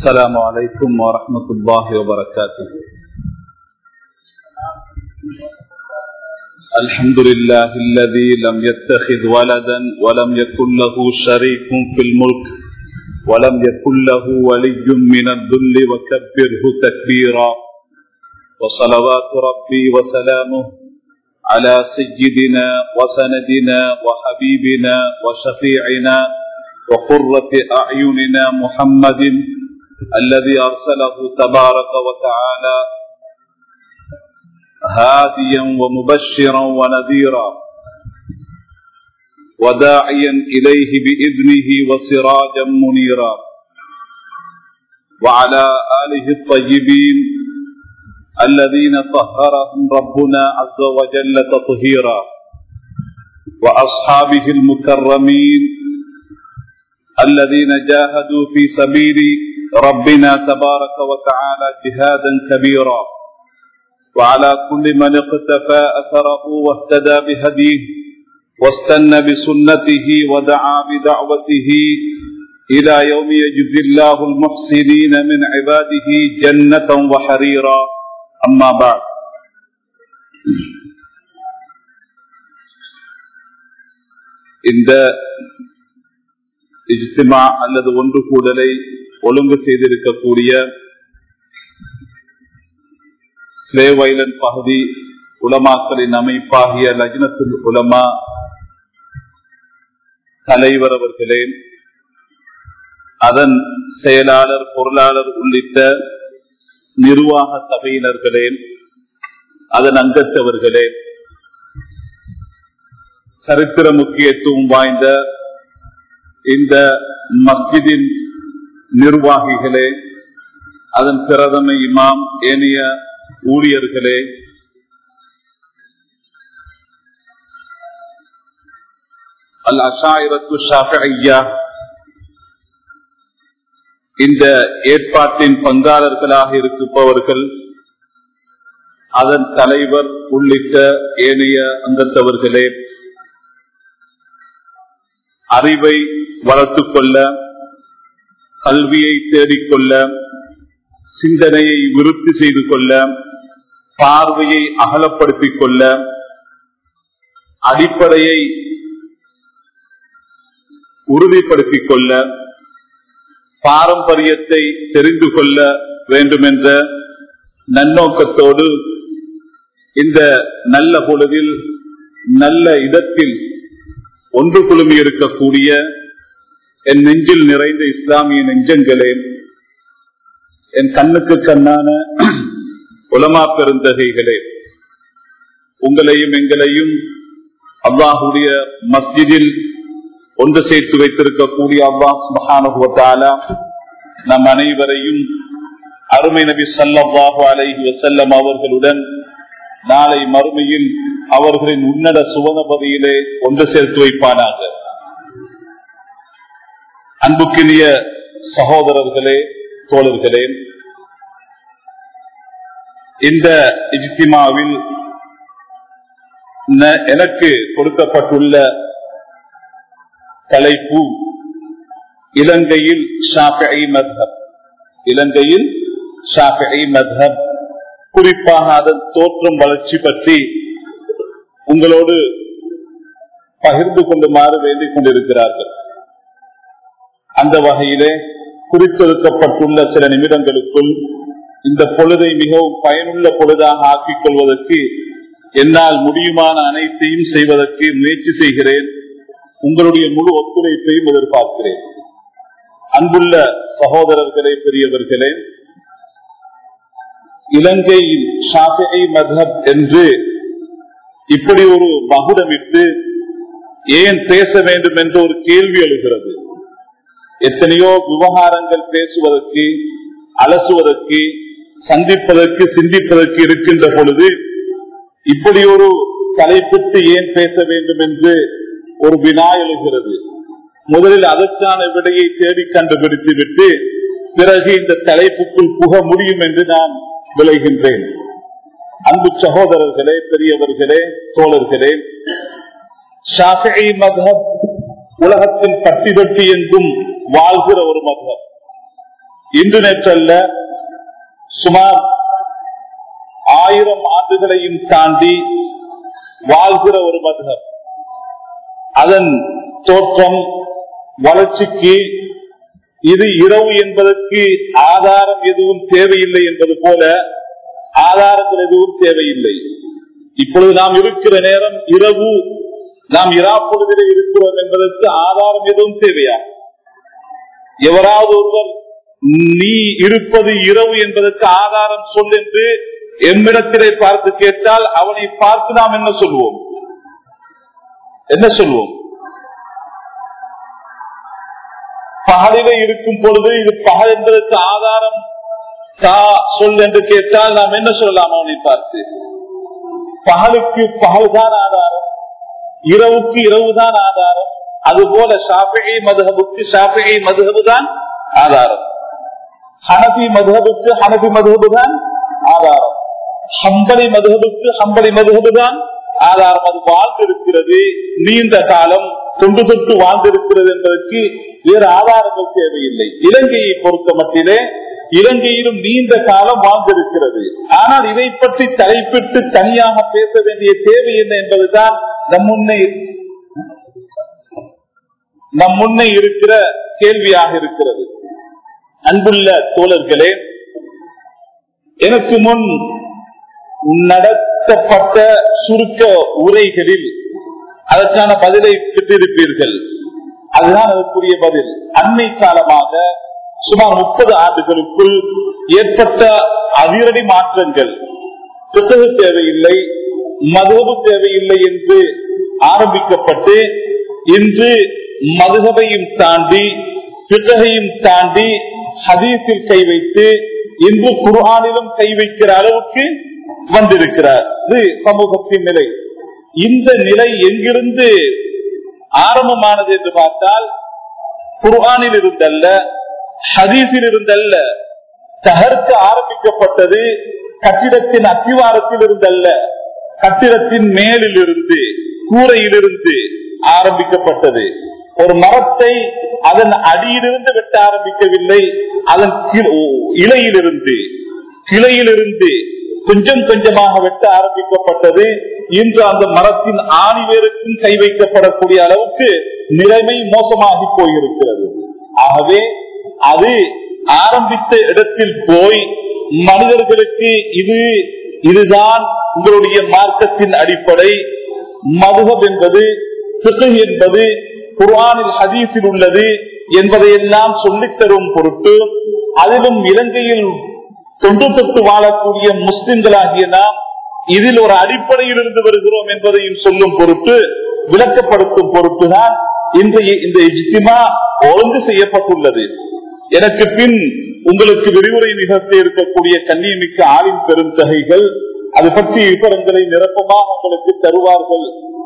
السلام عليكم ورحمة الله وبركاته الحمد لله الذي لم يتخذ ولدا ولم يكن له شريك في الملك ولم يكن له ولي من الذل وكبره تكبيرا وصلوات ربي وسلامه على سيدنا وسندنا وحبيبنا وشفيعنا وقرة أعيننا محمد الذي أرسله تبارك وتعالى هاديا ومبشرا ونذيرا وداعيا إليه بإذنه وسراجا منيرا وعلى آله الطيبين الذين طهرهم ربنا عز وجل تطهيرا وأصحابه المكرمين الذين جاهدوا في سبيل ربنا تبارك وتعالى جهادا كبيرا وعلى كل من اقتفى أثره واهتدى بهديه واستنى بسنته ودعا بدعوته إلى يوم يجزي الله المحسنين من عباده جنة وحريرا أما بعد இந்த இஜ்திமா அல்லது ஒன்று கூடலை ஒழுங்கு செய்திருக்கக்கூடிய ஸ்லேவைலன் பகுதி உலமாக்களின் அமைப்பாகிய லக்னத்துல் உலமா தலைவர் அவர்களே அதன் செயலாளர் பொருளாளர் உள்ளிட்ட நிர்வாக சபையினர்களே அதன் அங்கத்தவர்களே சரித்திர முக்கியத்துவம் வாய்ந்த இந்த மஸ்ஜிதின் நிர்வாகிகளே அதன் பிரதம இமாம் ஏனைய ஊழியர்களே அல் அஷாயிரத்து ஷாஃபியா இந்த ஏற்பாட்டின் பங்காளர்களாக இருப்பவர்கள் அதன் தலைவர் உள்ளிட்ட ஏனைய அங்கத்தவர்களே அறிவை வளர்த்துக் கொள்ள கல்வியை தேடிக்கொள்ள சிந்தனையை விருத்தி செய்து கொள்ள பார்வையை அகலப்படுத்திக் கொள்ள அடிப்படையை உறுதிப்படுத்திக் கொள்ள பாரம்பரியத்தை தெரிந்து கொள்ள வேண்டும் என்ற நன்னோக்கத்தோடு இந்த நல்ல பொழுதில் நல்ல இடத்தில் ஒன்று குழுமி இருக்கக்கூடிய என் நெஞ்சில் நிறைந்த இஸ்லாமிய நெஞ்சங்களே என் கண்ணுக்கு கண்ணான உலமா பெருந்தகைகளே உங்களையும் எங்களையும் அல்லாஹுடைய மஸ்ஜிதில் ஒன்று சேர்த்து வைத்திருக்கக்கூடிய அல்லாஹ் மகானுபவத்தால நம் அனைவரையும் அருமை நபி சல்லாஹு அலைஹி வசல்லம் அவர்களுடன் நாளை மறுமையில் அவர்களின் உன்னத சுவனபதியிலே ஒன்று சேர்த்து வைப்பானாக அன்புக்கினிய சகோதரர்களே தோழர்களே இந்த இஜ்திமாவில் எனக்கு கொடுக்கப்பட்டுள்ள தலைப்பு இலங்கையில் ஷாஃபி மத்ஹப் இலங்கையில் ஷாஃபி மத்ஹப் குறிப்பாக அதன் தோற்றம் வளர்ச்சி பற்றி உங்களோடு பகிர்ந்து கொண்டுமாறு வேண்டிக் கொண்டிருக்கிறார்கள் அந்த வகையிலே குறித்தொடுக்கப்பட்டுள்ள சில நிமிடங்களுக்குள் இந்த பொழுதை மிகவும் பயனுள்ள பொழுதாக ஆக்கிக் கொள்வதற்கு என்னால் முடியுமான அனைத்தையும் செய்வதற்கு முயற்சி செய்கிறேன் உங்களுடைய முழு ஒத்துழைப்பையும் எதிர்பார்க்கிறேன் அன்புள்ள சகோதரர்களே பெரியவர்களே இலங்கையில் ஷாஃபி மதப் என்று இப்படி ஒரு மகுடமிட்டு ஏன் பேச வேண்டும் என்ற ஒரு கேள்வி எழுகிறது எத்தனையோ விவகாரங்கள் பேசுவதற்கு அலசுவதற்கு சந்திப்பதற்கு சிந்திப்பதற்கு இருக்கின்ற பொழுது இப்படி ஒரு தலைப்பிட்டு ஏன் பேச வேண்டும் என்று ஒரு வினா எழுகிறது முதலில் அதற்கான விடையை தேடி கண்டுபிடித்து விட்டு பிறகு இந்த தலைப்புக்குள் புக முடியும் என்று நான் விளைகின்றேன் அன்பு சகோதரர்களே பெரியவர்களே தோழர்களே ஷாஃபி மதம் உலகத்தின் பட்டி தொட்டி என்றும் வாழ்கிற ஒரு மதம் இன்று நேற்றல்ல சுமார் ஆயிரம் ஆண்டுகளையும் தாண்டி வாழ்கிற ஒரு மதம் அதன் தோற்றம் வளர்ச்சிக்கு இது இரவு என்பதற்கு ஆதாரம் எதுவும் தேவையில்லை என்பது போல ஆதாரங்கள் எதுவும் தேவையில்லை இப்பொழுது நாம் இருக்கிற நேரம் இரவு நாம் இரா பொழுதிலே இருக்கிறோம் என்பதற்கு ஆதாரம் எதுவும் தேவையா எவராவது ஒருவர் நீ இருப்பது இரவு என்பதற்கு ஆதாரம் சொல் என்று எம்மிடத்திலே பார்த்து கேட்டால் அவனை பார்த்து நாம் என்ன சொல்வோம் என்ன சொல்வோம் பகலிலே இருக்கும் பொழுது இது பகல் என்பதற்கு ஆதாரம் தா சொல் என்று கேட்டால் நாம் என்ன சொல்லலாம் அவனை பார்த்து பகலுக்கு பகல்தான் ஆதாரம் இரவுக்கு இரவுதான் ஆதாரம் அதுபோல ஷாஃபிகை மதுஹபுக்கு ஷாஃபிகை மதுஹபு தான் ஆதாரம் ஹனபி மதுஹபுக்கு ஹனபி மதுஹபு தான் ஆதாரம் ஹம்பளி மதுஹபுக்கு ஹம்பளி மதுஹபு தான் ஆதாரம் அது வாழ்ந்திருக்கிறது நீண்ட காலம் தொண்டு தொட்டு வாழ்ந்திருக்கிறது என்பதற்கு வேறு ஆதாரங்கள் தேவையில்லை இலங்கையை பொறுத்த மட்டிலே இலங்கையிலும் நீண்ட காலம் வாழ்ந்திருக்கிறது ஆனால் இதை பற்றி தலைப்பிட்டு தனியாக பேச வேண்டிய தேவை என்ன என்பதுதான் நம் முன்னே நம் முன்னே இருக்கிற கேள்வியாக இருக்கிறது அன்புள்ள தோழர்களே எனக்கு முன் நடத்தப்பட்ட சுருக்க உரைகளில் அதற்கான பதிலை பெற்றிருப்பீர்கள் அதுதான் அதற்குரிய பதில் அண்மை காலமாக சுமார் முப்பது ஆண்டுகளுக்குள் ஏற்பட்ட அதிரடி மாற்றங்கள் புத்தக தேவையில்லை மதுகபு தேவையில்லை என்று ஆரம்பிக்கப்பட்டு இன்று மதுகபையும் தாண்டி பித்தகையும் தாண்டி ஹதீஸில் கை வைத்து இன்று குர்ஆனிலும் கை வைக்கிற அளவுக்கு வந்திருக்கிறார் இது சமூகத்தின் நிலை இந்த நிலை எங்கிருந்து ஆரம்பமானது என்று பார்த்தால் குர்ஆனில் இருந்தல்ல ஹதீஸில் இருந்தல்ல தகர்க்க ஆரம்பிக்கப்பட்டது கட்டிடத்தின் அத்திவாரத்தில் இருந்தல்ல கட்டிடத்தின் மேலில் இருந்து கூரையிலிருந்து ஆரம்பிக்கப்பட்டது ஒரு மரத்தை அதன் அடியிலிருந்து வெட்ட ஆரம்பிக்கவில்லை அதன் இலையிலிருந்து கிளையிலிருந்து கொஞ்சம் கொஞ்சமாக வெட்ட ஆரம்பிக்கப்பட்டது இன்று அந்த மரத்தின் ஆணிவேருக்கும் கை வைக்கப்படக்கூடிய அளவுக்கு நிலைமை மோசமாகி போயிருக்கிறது ஆகவே அது ஆரம்பித்த இடத்தில் போய் மனிதர்களுக்கு இது இதுதான் உங்களுடைய மார்க்கத்தின் அடிப்படை மதுகம் என்பது பிசகு என்பது குர்ஆனில் ஹதீஸில் உள்ளது என்பதையெல்லாம் சொல்லித் தரும் பொருட்டு அதிலும் இலங்கையில் தொன்று தொட்டு வாழக்கூடிய முஸ்லிம்களாகிய நாம் இதில் ஒரு அடிப்படையில் இருந்து வருகிறோம் என்பதையும் சொல்லும் பொருட்டு விளக்கப்படுத்தும் பொருட்டுதான் இன்றைய இந்த இஜ்திமா ஒழுங்கு செய்யப்பட்டுள்ளது எனக்கு பின் உங்களுக்கு விரிவுரை நிகழ்த்த இருக்கக்கூடிய கண்ணியமிக்க ஆளின் பெரும் தகைகள் அது பற்றிய விவரங்களை நிரப்பமாக உங்களுக்கு தருவார்கள்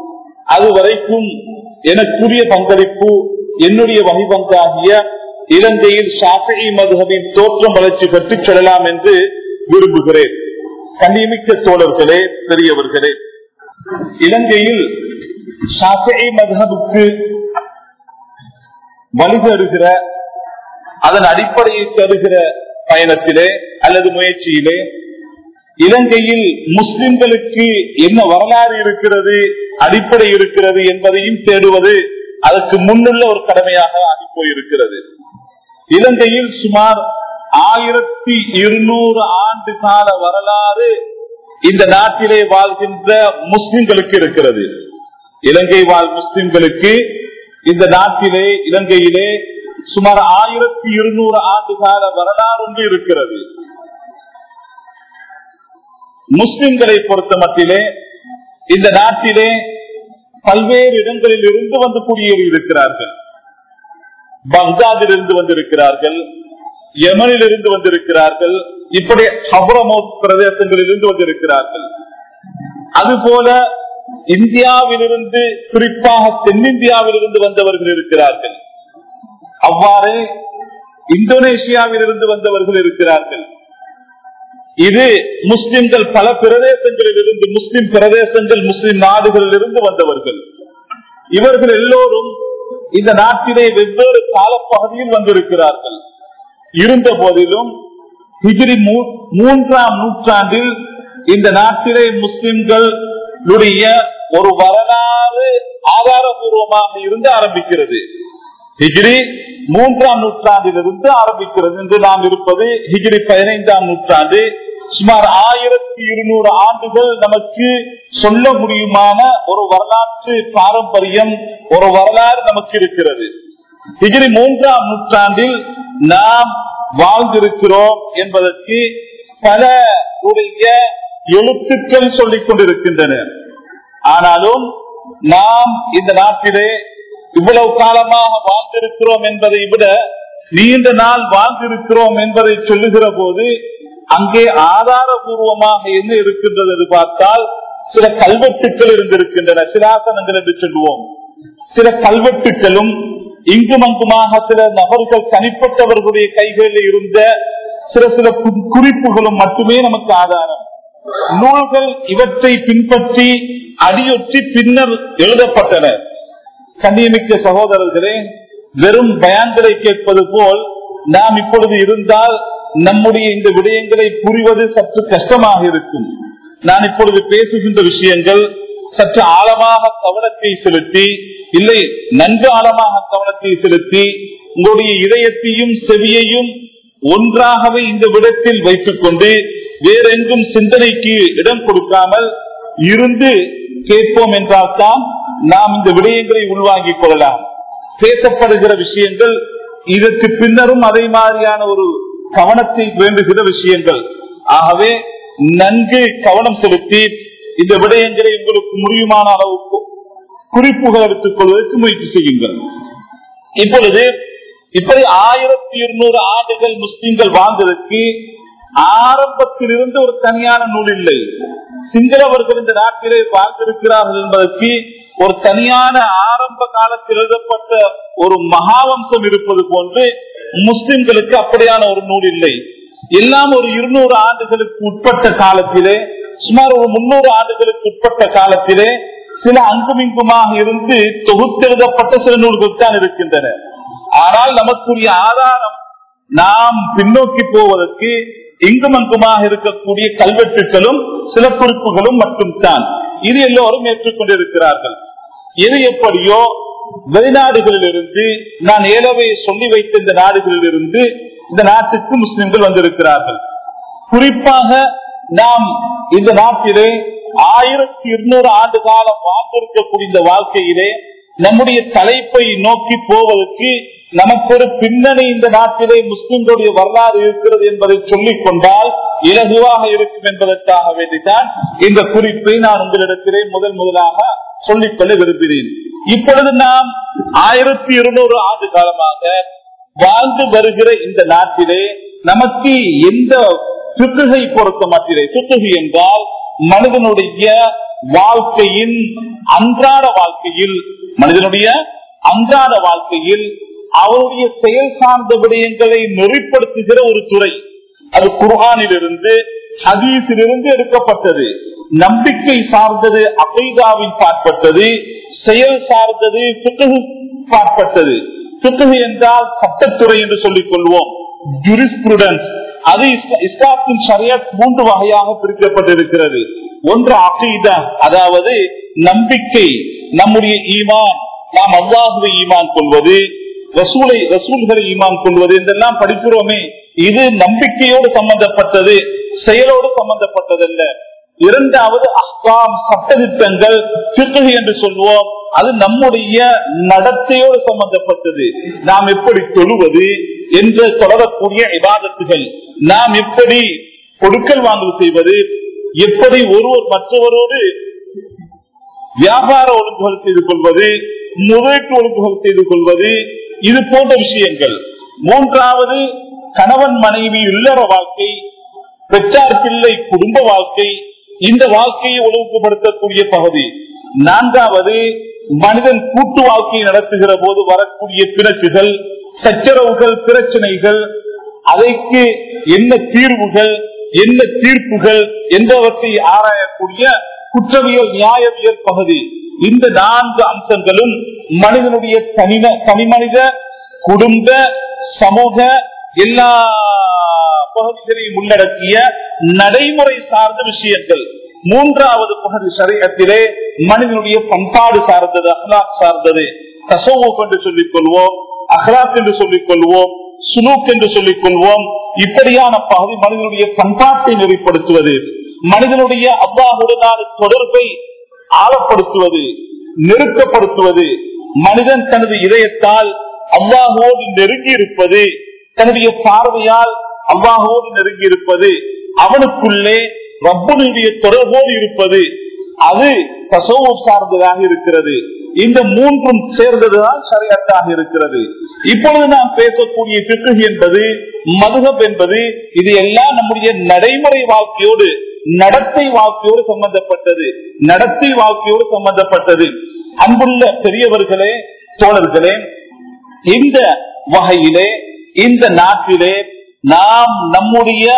அது வரைக்கும் எனக்குரிய பங்களிப்பு என்னுடைய வகைபங்காகிய இலங்கையில் ஷாஃபி மதுகவின் தோற்றம் வளர்ச்சி பற்றி சொல்லலாம் என்று விரும்புகிறேன் கண்ணியமிக்க தோழர்களே பெரியவர்களே இலங்கையில் ஷாஃபி மதுகபுக்கு வழிதருகிற அதன் அடிப்படையை தருகிற பயணத்திலே அல்லது முயற்சியிலே இலங்கையில் முஸ்லிம்களுக்கு என்ன வரலாறு இருக்கிறது அடிப்படை இருக்கிறது என்பதையும் தேடுவது அதற்கு முன்னுள்ள ஒரு கடமையாக ஆகி போயிருக்கிறது இலங்கையில் சுமார் ஆயிரத்தி இருநூறு ஆண்டு கால வரலாறு இந்த நாட்டிலே வாழ்கின்ற முஸ்லிம்களுக்கு இருக்கிறது இலங்கை வாழ் முஸ்லிம்களுக்கு இந்த நாட்டிலே இலங்கையிலே சுமார் ஆயிரத்தி இருநூறு ஆண்டு கால வரலாறு ஒன்று இருக்கிறது முஸ்லிம்களை பொறுத்த மட்டிலே இந்த நாட்டிலே பல்வேறு இடங்களில் இருந்து வந்து குடியேறி இருக்கிறார்கள் பக்தாதில் இருந்து வந்திருக்கிறார்கள் யமனில் இருந்து வந்திருக்கிறார்கள் இப்படி ஹபரமோத் பிரதேசங்களில் இருந்து வந்திருக்கிறார்கள் அதுபோல இந்தியாவிலிருந்து குறிப்பாக தென்னிந்தியாவிலிருந்து வந்தவர்கள் இருக்கிறார்கள் அவ்வாறே இந்தோனேஷியாவில் இருந்து வந்தவர்கள் இருக்கிறார்கள் இது முஸ்லிம்கள் பல பிரதேசங்களில் இருந்து முஸ்லிம் பிரதேசங்கள் முஸ்லிம் நாடுகளில் இருந்து வந்தவர்கள் இவர்கள் எல்லோரும் இந்த நாட்டிலே வெவ்வேறு காலப்பகுதியில் வந்திருக்கிறார்கள் இருந்த போதிலும் ஹிஜ்ரி மூ- மூன்றாம் நூற்றாண்டில் இந்த நாட்டிலே முஸ்லிம்களுடைய ஒரு வரலாறு ஆதாரபூர்வமாக இருந்து ஆரம்பிக்கிறது ஹிஜ்ரி மூன்றாம் நூற்றாண்டிலிருந்து ஆரம்பிக்கிறது என்று நாம் இருப்பது ஹிஜ்ரி பதினைந்தாம் நூற்றாண்டு சுமார் ஆயிரத்தி இருநூறு ஆண்டுகள் நமக்கு சொல்ல முடியுமான ஒரு வரலாற்று பாரம்பரியம் ஒரு வரலாறு நமக்கு இருக்கிறது ஹிஜ்ரி மூன்றாம் நூற்றாண்டில் நாம் வாழ்ந்திருக்கிறோம் என்பதற்கு பல உடைய எழுத்துக்கள் சொல்லிக் கொண்டிருக்கின்றன ஆனாலும் நாம் இந்த நாட்டிலே இவ்வளவு காலமாக வாழ்ந்திருக்கிறோம் என்பதை விட நீண்ட நாள் வாழ்ந்திருக்கிறோம் என்பதை சொல்லுகிற போது அங்கே ஆதாரபூர்வமாக என்ன இருக்கின்றது என்று பார்த்தால் சில கல்வெட்டுக்கள் இருந்திருக்கின்றன சிலாசனங்கள் என்று சொல்லுவோம் சில கல்வெட்டுக்களும் இங்கும் அங்குமாக சில நபர்கள் தனிப்பட்டவர்களுடைய கைகளில் இருந்த சில சில கு- குறிப்புகளும் மட்டுமே நமக்கு ஆதாரம் நூல்கள் இவற்றை பின்பற்றி அடியொற்றி பின்னர் எழுதப்பட்டன கண்ணியமிக்க சகோதரர்களே வெறும் பயான்களை கேட்பது போல் நாம் இப்பொழுது இருந்தால் நம்முடைய இந்த விடயங்களை புரிவது சற்று கஷ்டமாக இருக்கும் நான் இப்பொழுது பேசுகின்ற விஷயங்கள் சற்று ஆழமாக கவனத்தை செலுத்தி இல்லை நன்கு ஆழமாக கவனத்தை செலுத்தி உங்களுடைய இதயத்தையும் செவியையும் ஒன்றாகவே இந்த விடத்தில் வைத்துக் கொண்டு வேறெங்கும் சிந்தனைக்கு இடம் கொடுக்காமல் இருந்து கேட்போம் என்றால்தான் நாம் இந்த விடயங்களை உள்வாங்கிக் கொள்ளலாம் பேசப்படுகிற விஷயங்கள் இதற்கு பின்னரும் அதே மாதிரியான ஒரு கவனத்தை வேண்டுகிற விஷயங்கள் ஆகவே நன்கு கவனம் செலுத்தி இந்த விடயங்களை உங்களுக்கு முடியுமான அளவுக்கு குறிப்புகள் எடுத்துக் கொள்வதற்கு முயற்சி செய்யுங்கள் இப்பொழுது இப்படி ஆயிரத்தி இருநூறு ஆண்டுகள் முஸ்லிம்கள் வாழ்ந்ததற்கு ஆரம்பத்தில் இருந்து ஒரு தனியான நூல் இல்லை சிங்களவர்கள் இந்த நாட்டிலே வாழ்ந்திருக்கிறார்கள் என்பதற்கு ஒரு தனியான ஆரம்ப காலத்தில் எழுதப்பட்ட ஒரு மகாவம்சம் இருப்பது போன்று முஸ்லிம்களுக்கு அப்படியான ஒரு நூல் இல்லை எல்லாம் ஒரு இருநூறு ஆண்டுகளுக்கு உட்பட்ட காலத்திலே சுமார் ஒரு முன்னூறு ஆண்டுகளுக்கு உட்பட்ட காலத்திலே சில அங்குமிங்குமாக இருந்து தொகுத்தெழுதப்பட்ட சில நூல்கள் தான் இருக்கின்றன ஆனால் நமக்குரிய ஆதாரம் நாம் பின்னோக்கி போவதற்கு இங்கும் அங்குமாக இருக்கக்கூடிய கல்வெட்டுகளும் சில குறிப்புகளும் மட்டும்தான் இது எல்லோரும் ஏற்றுக்கொண்டிருக்கிறார்கள் எது எப்படியோ வெளிநாடுகளில் இருந்து நான் ஏலவை சொல்லி வைத்த இந்த நாடுகளில் இருந்து இந்த நாட்டுக்கு முஸ்லிம்கள் வந்திருக்கிறார்கள் குறிப்பாக நாம் இந்த நாட்டிலே ஆயிரத்தி இருநூறு ஆண்டு காலம் வாழ்ந்திருக்கக்கூடிய இந்த வாழ்க்கையிலே நம்முடைய தலைப்பை நோக்கி போவதற்கு நமக்கு ஒரு பின்னணி இந்த நாட்டிலே முஸ்லிம்களுடைய வரலாறு இருக்கிறது என்பதை சொல்லிக் கொண்டால் இலகுவாக இருக்கும் என்பதற்காக வேண்டித்தான் இந்த குறிப்பை நான் உங்களிடத்திலே முதல் முதலாக சொல்லிக்கொள்ள விரும்பினேன் இப்பொழுது நாம் ஆயிரத்தி இருநூறு ஆண்டு காலமாக வாழ்ந்து வருகிற இந்த நாட்டிலே நமக்கு எந்த சுற்றுகை பொறுத்த மட்டிலே சுற்றுகை என்றால் மனிதனுடைய வாழ்க்கையின் அன்றாட வாழ்க்கையில் மனிதனுடைய அன்றாட வாழ்க்கையில் அவருடைய செயல் சார்ந்த விடயங்களை நெறிப்படுத்துகிற ஒரு துறை அது குர்ஆனிலிருந்து ஹதீஸிலிருந்து எடுக்கப்பட்டது நம்பிக்கை சார்ந்தது அகைதாவில் பாற்பட்டது செயல் சார்ந்தது சுற்றுகு பாற்பட்டது சுற்றுகு என்றால் சட்டத்துறை என்று சொல்லிக் கொள்வோம் ஜுரிஸ்பிருடன்ஸ் அது இஸ்லா- இஸ்லாத்தின் சரியாத் மூன்று வகையாக பிரிக்கப்பட்டிருக்கிறது ஒன்று அகீதா அதாவது நம்பிக்கை நம்முடைய ஈமான் நாம் அல்லாஹுவை ஈமான் கொள்வது ரசூலை ரசூல்களை ஈமான் கொள்வது இதெல்லாம் படிக்கிறோமே இது நம்பிக்கையோடு சம்பந்தப்பட்டது செயலோடு சம்பந்தப்பட்டதல்ல இரண்டாவது அஸ்லாம் சட்டதிட்டங்கள் சிறுகை என்று சொல்வோம் அது நம்முடைய நடத்தையோடு சம்பந்தப்பட்டது நாம் எப்படி தொழுவது என்று தொடரக்கூடிய இபாதத்துகள் நாம் எப்படி கொடுக்கல் வாங்கல் செய்வது எப்படி ஒருவர் மற்றவரோடு வியாபார ஒழுங்குகள் செய்து கொள்வது முதலீட்டு ஒழுங்குகள் செய்து கொள்வது இது போன்ற விஷயங்கள் மூன்றாவது கணவன் மனைவி இல்லற வாழ்க்கை பெற்றார் பிள்ளை குடும்ப வாழ்க்கை இந்த வாழ்க்கையை ஒழுங்குபடுத்தக்கூடிய பகுதி நான்காவது மனிதன் கூட்டு வாழ்க்கையை நடத்துகிற போது வரக்கூடிய பிணக்குகள் சச்சரவுகள் பிரச்சனைகள் அதற்கு என்ன தீர்வுகள் என்ன தீர்ப்புகள் என்பவற்றை ஆராயக்கூடிய குற்றவியல் நியாயவியல் பகுதி இந்த நான்கு அம்சங்களும் மனிதனுடைய தனிம தனிமனித குடும்ப சமூக எல்லா பகுதிகளையும் உள்ளடக்கிய நடைமுறை சார்ந்த விஷயங்கள் மூன்றாவது பகுதி சரீரத்திலே மனிதனுடைய பண்பாடு சார்ந்தது அஹ்லாக் சார்ந்தது தசோப் என்று சொல்லிக் கொள்வோம் அஹ்லாக் என்று சொல்லிக் கொள்வோம் சுனூக் என்று சொல்லிக் கொள்வோம் இப்படியான பகுதி மனிதனுடைய பண்பாட்டை நெறிப்படுத்துவது மனிதனுடைய அவ்வாவுடனான தொடர்பை ஆழப்படுத்துவது நெருக்கப்படுத்துவது மனிதன் தனது இதயத்தால் அவ்வாஹோடு நெருங்கி இருப்பது தன்னுடைய பார்வையால் அவ்வாஹோடு நெருங்கி இருப்பது அவனுக்குள்ளே ரப்பனுடைய தொடர்போடு இருப்பது அது தசோவம் சார்ந்ததாக இருக்கிறது இந்த மூன்றும் சேர்ந்ததுதான் சரியாத்தாக இருக்கிறது இப்பொழுது நாம் பேசக்கூடிய பிக்கு என்பது மதுகப் என்பது இது எல்லாம் நம்முடைய நடைமுறை வாழ்க்கையோடு நடத்தை வாழ்க்கையோடு சம்பந்தப்பட்டது நடத்தை வாழ்க்கையோடு சம்பந்தப்பட்டது அன்புள்ள பெரியவர்களே தோழர்களே இந்த வகையிலே இந்த நாட்டிலே நாம் நம்முடைய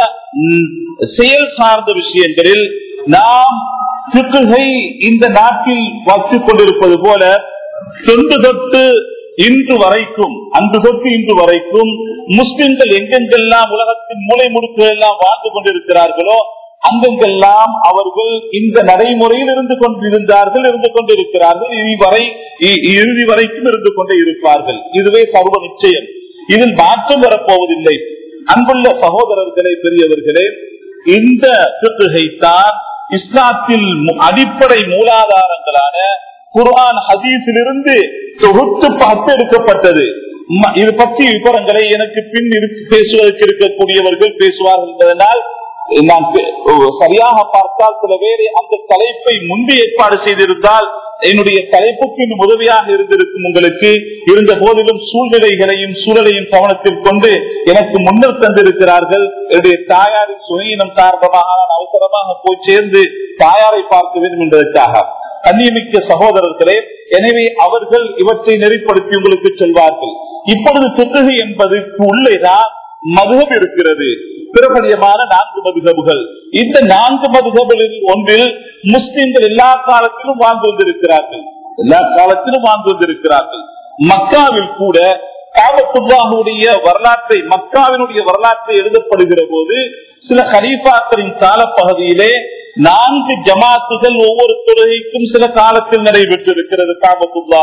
செயல் சார்ந்த விஷயங்களில் நாம் சுற்றுகை இந்த நாட்டில் வச்சுக் கொண்டிருப்பது போல தொன்று தொட்டு இன்று வரைக்கும் அன்று தொட்டு இன்று வரைக்கும் முஸ்லிம்கள் எங்கெங்கெல்லாம் உலகத்தின் மூளை முடுக்குகள் எல்லாம் வாழ்ந்து கொண்டிருக்கிறார்களோ அங்கெங்கெல்லாம் அவர்கள் இந்த நடைமுறையில் இருந்து கொண்டிருந்தார்கள் இருந்து கொண்டிருக்கிறார்கள் இதுவரை இறுதி வரைக்கும் இருந்து கொண்டே இருப்பார்கள் இதுவே சர்வ நிச்சயம் இதில் மாற்றம் வரப்போவதில்லை அன்புள்ள சகோதரர்களே பெரியவர்களே இந்த சிறுகைத்தான் இஸ்லாத்தில் அடிப்படை மூலாதாரங்களான குர்ஆன் ஹதீஸிலிருந்து தொகுத்து பார்த்து எடுக்கப்பட்டது இது பற்றி விவரங்களை எனக்கு பின் பேசுவதற்கு இருக்கக்கூடியவர்கள் பேசுவார்கள் என்பதனால் நான் சரியாக பார்த்தால் சில பேரை அந்த தலைப்பை முன்பு ஏற்பாடு செய்திருந்தால் என்னுடைய தலைப்புக்கு இன்னும் உதவியாக இருந்திருக்கும் உங்களுக்கு இருந்த போதிலும் சூழ்நிலைகளையும் சூழலையும் கவனத்தில் கொண்டு எனக்கு முன்னர் தந்திருக்கிறார்கள் என்னுடைய தாயாரின் சுயினம் காரணமாக நான் அவசரமாக போய் சேர்ந்து தாயாரை பார்க்க வேண்டும் என்பதற்காக கண்ணியமிக்க சகோதரர்களே எனவே அவர்கள் இவற்றை நெறிப்படுத்தி உங்களுக்கு சொல்வார்கள் இப்பொழுது சித்தகை என்பதற்கு உள்ளேதான் மதுகம் இருக்கிறது பிரபலியமான நான்கு மதுகபுகள் இந்த நான்கு மதுகபுகளில் ஒன்றில் முஸ்லிம்கள் எல்லா காலத்திலும் வாழ்ந்து வந்திருக்கிறார்கள் எல்லா காலத்திலும் வாழ்ந்து வந்திருக்கிறார்கள் மக்காவில் கூட காபத்துல்லாஹுடைய வரலாற்றை மக்காவினுடைய வரலாற்றை எழுதப்படுகிற போது சில ஹரீஃபாக்களின் காலப்பகுதியிலே நான்கு ஜமாத்துகள் ஒவ்வொரு தொழுகைக்கும் சில காலத்தில் நடைபெற்றிருக்கிறது காபத்துல்லா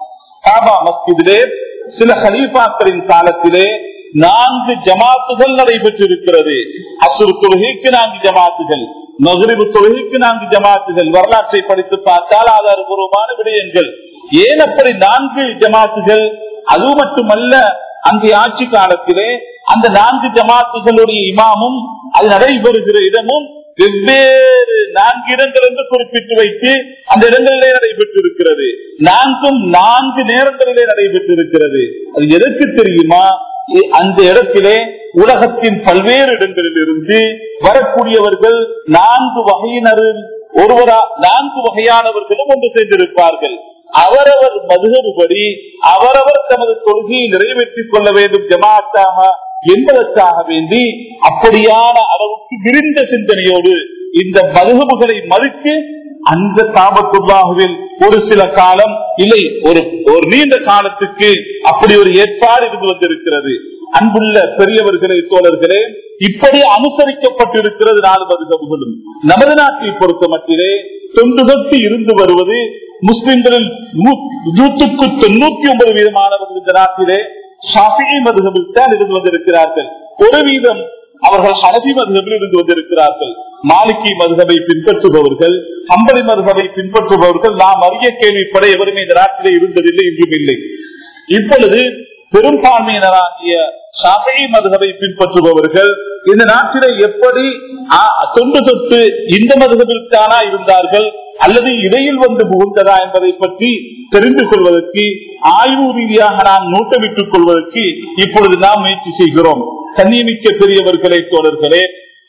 காபா மஸ்ஜிதிலே சில ஹலீஃபாக்களின் காலத்திலே நான்கு ஜமாத்துகள் நடைபெற்றிருக்கிறது அசுர் தொழுகைக்கு நான்கு ஜமாத்துகள் மகிரிபு தொழுகைக்கு நான்கு ஜமாத்துகள் வரலாற்றை படித்து பார்த்தால் ஆதாரபூர்வமான விடயங்கள் ஏன் அப்படி நான்கு ஜமாத்துகள் அது மட்டுமல்ல அங்கே ஆட்சி காலத்திலே அந்த நான்கு ஜமாத்துகளுடைய இமாமும் அது நடைபெறுகிற இடமும் வெவ்வேறு நான்கு இடங்கள் என்று குறிப்பிட்டு வைத்து அந்த இடங்களிலே நடைபெற்றிருக்கிறது நான்கும் நான்கு நேரங்களிலே நடைபெற்றிருக்கிறது அது எதற்கு தெரியுமா அந்த இடத்திலே உலகத்தின் பல்வேறு இடங்களில் இருந்து வரக்கூடியவர்கள் நான்கு வகையினரில் ஒருவரா நான்கு வகையானவர்களும் ஒன்று சேர்ந்திருப்பார்கள் அவரவர் மதுகபடி அவரவர் தமது கொள்கையை நிறைவேற்றிக் கொள்ள வேண்டும் ஜமாத்தாக என்பதற்காக வேண்டி அப்படியான அளவுக்கு விரிந்த சிந்தனையோடு இந்த மதுகபுகளை மறுத்து அந்த காபத்துல்லாஹுவில் ஒரு சில காலம் இல்லை ஒரு ஒரு நீண்ட காலத்துக்கு அப்படி ஒரு ஏற்பாடு இருந்து வந்திருக்கிறது அன்புள்ள பெரியவர்களே தோழர்களே இப்படி அனுசரிக்கப்பட்டிருக்கிறது நாலு மதுகபுகளும் நமது நாட்டை பொறுத்த மட்டிலே தொன்று இருந்து வருவது முஸ்லிம்களில் நூற்றுக்கு தொண்ணூத்தி ஒன்பது வீதமானவர்கள் இந்த நாட்டிலே ஷாஃபி மதுகபில் தான் இருந்து வந்திருக்கிறார்கள் ஒரு வீதம் அவர்கள் ஹனபி மதுகபில் இருந்து வந்திருக்கிறார்கள் மாலிகி மதுகபை பின்பற்றுபவர்கள் அம்பளி மதுகபை பின்பற்றுபவர்கள் நாம் அறிய கேள்விப்பட எவருமே இந்த நாட்டிலே இருந்ததில்லை இன்றும் இல்லை இப்பொழுது பெரும்பான்மையினராகிய ஷாஃபி மதுகபை பின்பற்றுபவர்கள் இந்த நாட்டிலே எப்படி தொண்டு தொட்டு இந்த மதுகபில் தானா இருந்தார்கள் அல்லது இடையில் வந்து புகுந்ததா என்பதை பற்றி தெரிந்து கொள்வதற்கு ஆய்வு ரீதியாக நாம் நோட்டமிட்டுக் கொள்வதற்கு இப்பொழுது நாம் முயற்சி செய்கிறோம் கண்ணியமிக்க பெரியவர்களே தோழர்களே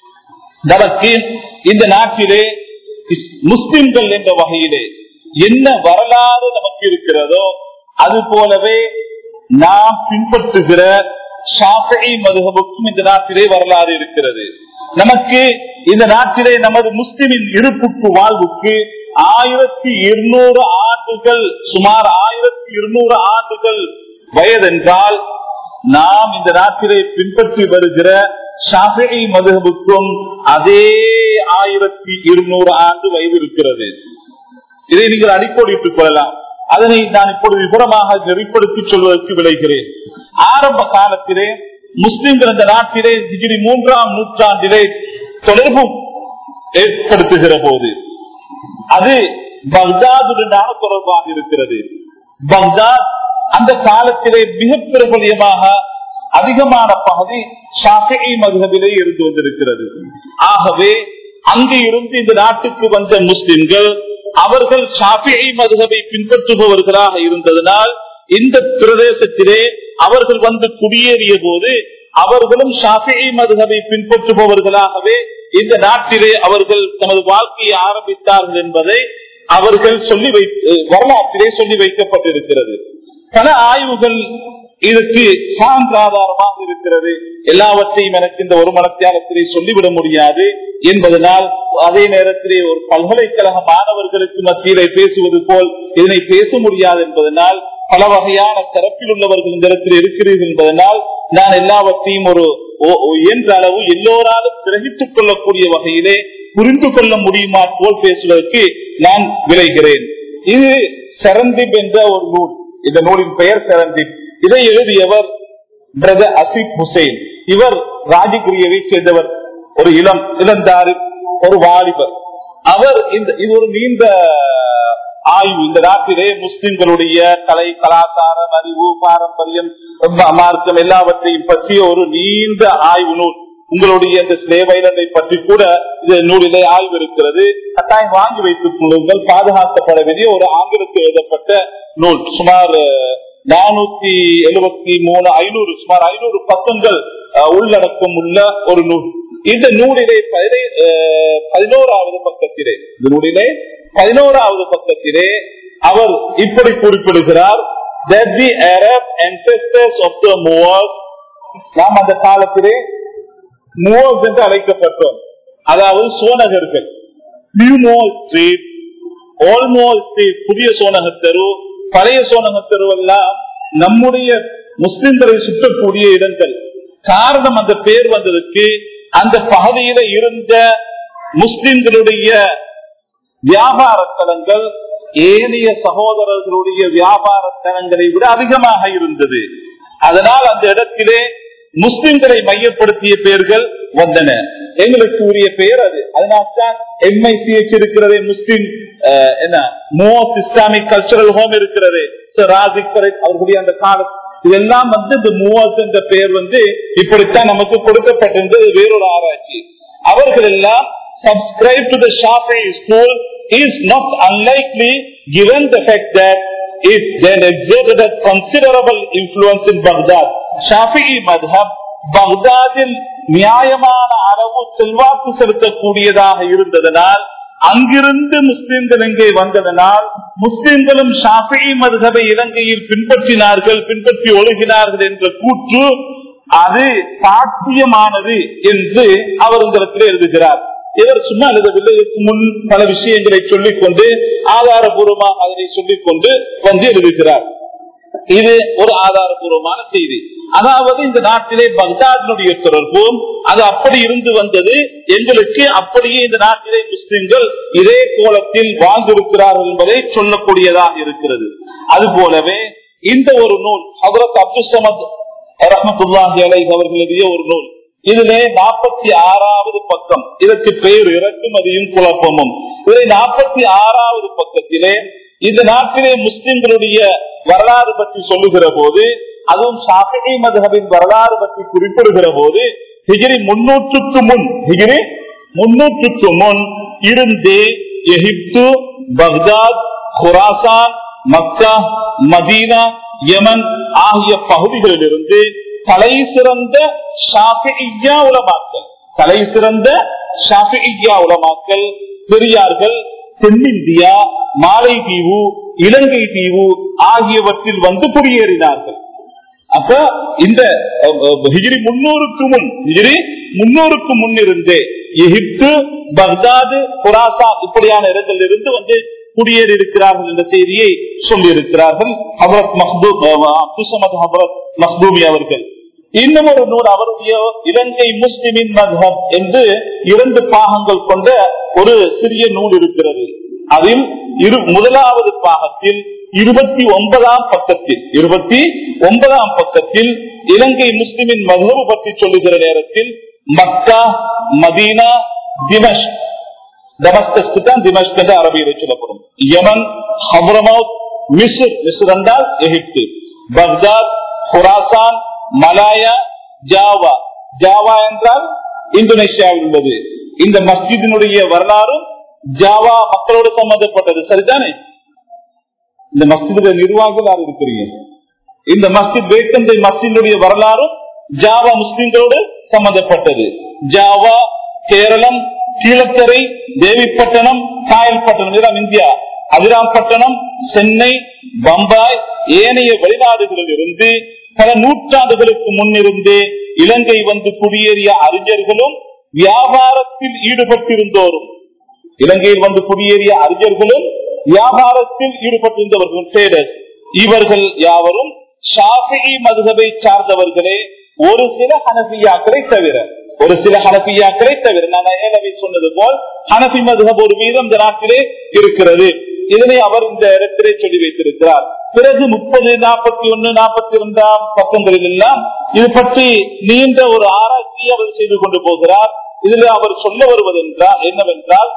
நமக்கு இந்த நாட்டிலே முஸ்லிம்கள் என்ற வகையிலே என்ன வரலாறு நமக்கு இருக்கிறதோ அது போலவே நாம் பின்பற்றுகிற ஷாஃபி மதுகபுக்கும் இந்த நாட்டிலே வரலாறு இருக்கிறது நமக்கு இந்த நாட்டிலே நமது முஸ்லிமின் இருப்புக்கு வாழ்வுக்கு ஆயிரத்தி இருநூறு ஆண்டுகள் சுமார் ஆயிரத்தி இருநூறு ஆண்டுகள் வயதென்றால் நாம் இந்த நாட்டிலே பின்பற்றி வருகிற ஷாஃபி மதுகபுக்கும் அதே ஆயிரத்தி இருநூறு ஆண்டு வயது இருக்கிறது இதை நீங்கள் அடிக்கோடிட்டுக் கொள்ளலாம் அதனை நான் இப்பொழுது விவரமாக நெறிப்படுத்தி சொல்வதற்கு விளைகிறேன் ஆரம்ப காலத்திலே முஸ்லிம்கள் இந்த நாட்டிலே டிகிரி மூன்றாம் நூற்றாண்டிலே தொடர்பு ஏற்படுத்துகிற போது அது பக்தாதுடனான தொடர்பாக இருக்கிறது பக்தாத் அந்த காலத்திலே மிக பிரபலியமாக அதிகமான பகுதி ஷாஃபி மதுகபிலே இருந்து வந்திருக்கிறது ஆகவே அங்கு இருந்து இந்த நாட்டுக்கு வந்த முஸ்லிம்கள் அவர்கள் ஷாஃபி மதுகபை பின்பற்றுபவர்களாக இருந்ததனால் இந்த பிரதேசத்திலே அவர்கள் வந்து குடியேறிய போது அவர்களும் ஷாஃபி மதுகபை பின்பற்றுபவர்களாகவே இந்த நாட்டிலே அவர்கள் தமது வாழ்க்கையை ஆரம்பித்தார்கள் என்பதை அவர்கள் சொல்லி வை வரலாற்றிலே சொல்லி வைக்கப்பட்டிருக்கிறது பல ஆய்வுகள் இதற்கு சான்றாதாரமாக இருக்கிறது எல்லாவற்றையும் எனக்கு இந்த ஒரு மனத்தியாலத்திலே சொல்லிவிட முடியாது என்பதனால் அதே நேரத்திலே ஒரு பல்கலைக்கழக மாணவர்களுக்கு மத்தியிலே பேசுவது போல் இதனை பேச முடியாது என்பதனால் பல வகையான தரப்பில் உள்ளவர்கள் இந்த இடத்தில் இருக்கிறீர்கள் என்பதனால் நான் எல்லாவற்றையும் ஒரு இயன்ற அளவு எல்லோராலும் கிரகித்துக் கொள்ளக்கூடிய வகையிலே புரிந்து கொள்ள முடியுமா போல் பேசுவதற்கு நான் விளைகிறேன் இது சரந்திப் என்ற ஒரு நூல் இந்த நூலின் பெயர் சரந்திப் இதை எழுதியவர் பிரதர் அசிப் ஹுசைன் இவர் ராஜகிரியவை சேர்ந்தவர் ஒரு இளம் இளந்தாரி ஒரு வாலிபர் அவர் இந்த இது ஒரு நீண்ட ஆய்வு இந்த நாட்டிலே முஸ்லிம்களுடைய கலை கலாச்சாரம் அறிவு பாரம்பரியம் மார்க்கம் எல்லாவற்றையும் பற்றிய ஒரு நீண்ட ஆய்வு நூல் உங்களுடைய இந்த ஸ்லேவைலனை பற்றி கூட இந்த நூலிலே ஆய்வு இருக்கிறது கட்டாயம் வாங்கி வைத்துக் கொள்ளுங்கள் பாதுகாக்கப்பட வேண்டிய ஒரு ஆங்கிலத்தில் எழுதப்பட்ட நூல் சுமார் நானூத்தி எழுபத்தி மூணு ஐநூறு சுமார் ஐநூறு பக்கங்கள் உள்ளடக்கம் உள்ள ஒரு நூல் இந்த நூலிலே பதினோராவது பக்கத்திலே இந்த நூலிலே பதினோராவது பக்கத்திலே அவர் இப்படி குறிப்பிடுகிறார் that the Arab ancestors of the Moors நாம் அந்த காலத்திலே மூவர்ஸ் என்று அழைக்கப்பட்டோம் அதாவது சோனகர்கள் நியூமோ ஸ்ட்ரீட் ஓல்மோ ஸ்ட்ரீட் புதிய சோனக தெரு பழைய சோனக தெரு எல்லாம் நம்முடைய முஸ்லிம்களை சுற்றக்கூடிய இடங்கள் காரணம் அந்த பேர் வந்ததுக்கு அந்த பகுதியில இருந்த முஸ்லிம்களுடைய வியாபார தலங்கள் ஏனைய சகோதரர்களுடைய வியாபார தலங்களை விட அதிகமாக இருந்தது அதனால் அந்த இடத்திலே முஸ்லிம்களை மையப்படுத்திய பெயர்கள் வந்தன எங்களுக்கு உரிய பெயர் அது அதனால்தான் எம்ஐசிஎச் இருக்கிறது முஸ்லிம் என்ன மோஸ்ட் இஸ்லாமிக் கல்ச்சரல் ஹோம் இருக்கிறது ராஜிக் அவர்களுடைய அந்த காலம் இதெல்லாம் வந்து இந்த மூவர்ஸ் என்ற பெயர் வந்து இப்படித்தான் நமக்கு கொடுக்கப்பட்டிருந்தது வேறொரு ஆராய்ச்சி அவர்கள் எல்லாம் subscribe to the Shafi'i school is not unlikely given the fact that it then exerted a considerable influence in Baghdad. Shafi'i madhab பக்தாதில் நியாயமான அளவு செல்வாக்கு செலுத்தக்கூடியதாக இருந்ததனால் அங்கிருந்து முஸ்லிம்கள் இங்கே வந்ததனால் முஸ்லிம்களும் ஷாஃபி மதுகபை இலங்கையில் பின்பற்றினார்கள் பின்பற்றி ஒழுகினார்கள் என்ற கூற்று அது சாத்தியமானது என்று அவர் இந்த இடத்தில் எழுதுகிறார் இவர் சும்மா எழுதவில்லை இதற்கு முன் பல விஷயங்களை சொல்லிக் கொண்டு ஆதாரபூர்வமாக அதனை சொல்லிக் கொண்டு வந்து எழுதுகிறார் இது ஒரு ஆதாரபூர்வமான செய்தி அதாவது இந்த நாட்டிலே பக்தாதினுடைய தொடர்பும் அது அப்படி இருந்து வந்தது எங்களுக்கு அப்படியே இந்த நாட்டிலே முஸ்லிம்கள் இதே கோலத்தில் வாழ்ந்திருக்கிறார்கள் என்பதை சொல்லக்கூடியதாக இருக்கிறது அது போலவே இந்த ஒரு நூல் ஹதரத் அப்துல் சமத் ரஹமத்துல்லாஹி அலை அவர்கள் எழுதிய ஒரு நூல் இதிலே நாற்பத்தி ஆறாவது பக்கம் இதற்கு பெயர் இறக்குமதியும் குழப்பமும் இதை நாற்பத்தி ஆறாவது பக்கத்திலே இந்த நாட்டிலே முஸ்லிம்களுடைய வரலாறு பற்றி சொல்லுகிற போது அதுவும் ஷாஃபி மதுஹபின் வரலாறு பற்றி குறிப்பிடுகிற போது ஹிஜிரி முன்னூற்றுக்கு முன் ஹிஜிரி முன்னூற்றுக்கு முன் இருந்து Egypt Baghdad Khorasan Makkah Medina Yemen ஆகிய பகுதிகளில் இருந்து தலை சிறந்த ஷாஃபியா உலமாக்கள் தலை சிறந்த ஷாஃபியா உலமாக்கள் பெரியார்கள் தென்னிந்தியா மாலைதீவு இலங்கை தீவு ஆகியவற்றில் வந்து குடியேறினார்கள் அப்ப இந்த ஹிஜிரி முன்னூறுக்கு முன் ஹிஜிரி முன்னூறுக்கு முன் இருந்தே எகிப்து பக்தாது குராசா இப்படியான இடங்களில் இருந்து வந்து குடியேறி இருக்கிறார்கள் என்ற செய்தியை சொல்லி இருக்கிறார்கள் ஹபரத் மஹ்தூப் அப்துசமத் ஹபரத் மஹ்தூமி அவர்கள் இன்னும் ஒரு நூல் அவருடைய இலங்கை முஸ்லிமின் மதம் என்று இரண்டு பாகங்கள் கொண்ட ஒரு சிறிய நூல் இருக்கிறது அதில் இரு முதலாவது பாகத்தில் இருபத்தி ஒன்பதாம் பக்கத்தில் இருபத்தி ஒன்பதாம் பக்கத்தில் இலங்கை முஸ்லிமின் மதகு பற்றி சொல்லுகிற நேரத்தில் மக்கா மதீனா திமஷ் டமஸ்கஸ்க்கு தான் திமஷ்க் என்று அரபியில் சொல்லப்படும் யமன் ஹம்ரமௌத் மிஸ்ர் மிஸ்ர் என்றால் Egypt Baghdad Khorasan Malaya Java Java என்றால் இந்தோனேஷியாவில் உள்ளது இந்த மஸ்ஜிதினுடைய வரலாறும் ஜாவா மக்களோடு சம்பந்தப்பட்டது சரிதானே இந்த மஸ்ஜிதுடைய நிர்வாகிகள் யார் இருக்கிறீங்க இந்த மஸ்ஜித் வேக்கந்தை மஸ்ஜிதுடைய வரலாறும் ஜாவா முஸ்லிம்களோடு சம்பந்தப்பட்டது ஜாவா கேரளம் கீழக்கரை தேவிப்பட்டணம் காயல்பட்டணம் இதெல்லாம் இந்தியா அதிராம்பட்டணம் சென்னை பம்பாய் ஏனைய வெளிநாடுகளில் இருந்து பல நூற்றாண்டுகளுக்கு முன்னிருந்தே இலங்கை வந்து குடியேறிய அறிஞர்களும் வியாபாரத்தில் ஈடுபட்டிருந்தோரும் இலங்கையில் வந்து குடியேறிய அறிஞர்களும் வியாபாரத்தில் ஈடுபட்டிருந்தவர்கள் traders. இவர்கள் யாவரும் ஷாஃபி மதுகபை சார்ந்தவர்களே ஒரு சில ஹனபியாக்களை தவிர ஒரு சில ஹனபியாக்களை தவிர நான் ஏலவை சொன்னது போல் ஹனபி மதுகப் ஒரு வீதம் இந்த நாட்டிலே இருக்கிறது இதனை அவர் இந்த இடத்திலே சொல்லி வைத்திருக்கிறார் பிறகு முப்பது நாற்பத்தி ஒன்னு நாற்பத்தி இரண்டாம் பக்கங்களில் எல்லாம் இது பற்றி நீண்ட ஒரு ஆராய்ச்சி அவர் செய்து கொண்டு போகிறார் இதில் அவர் சொல்ல வருவதென்றால் என்னவென்றால்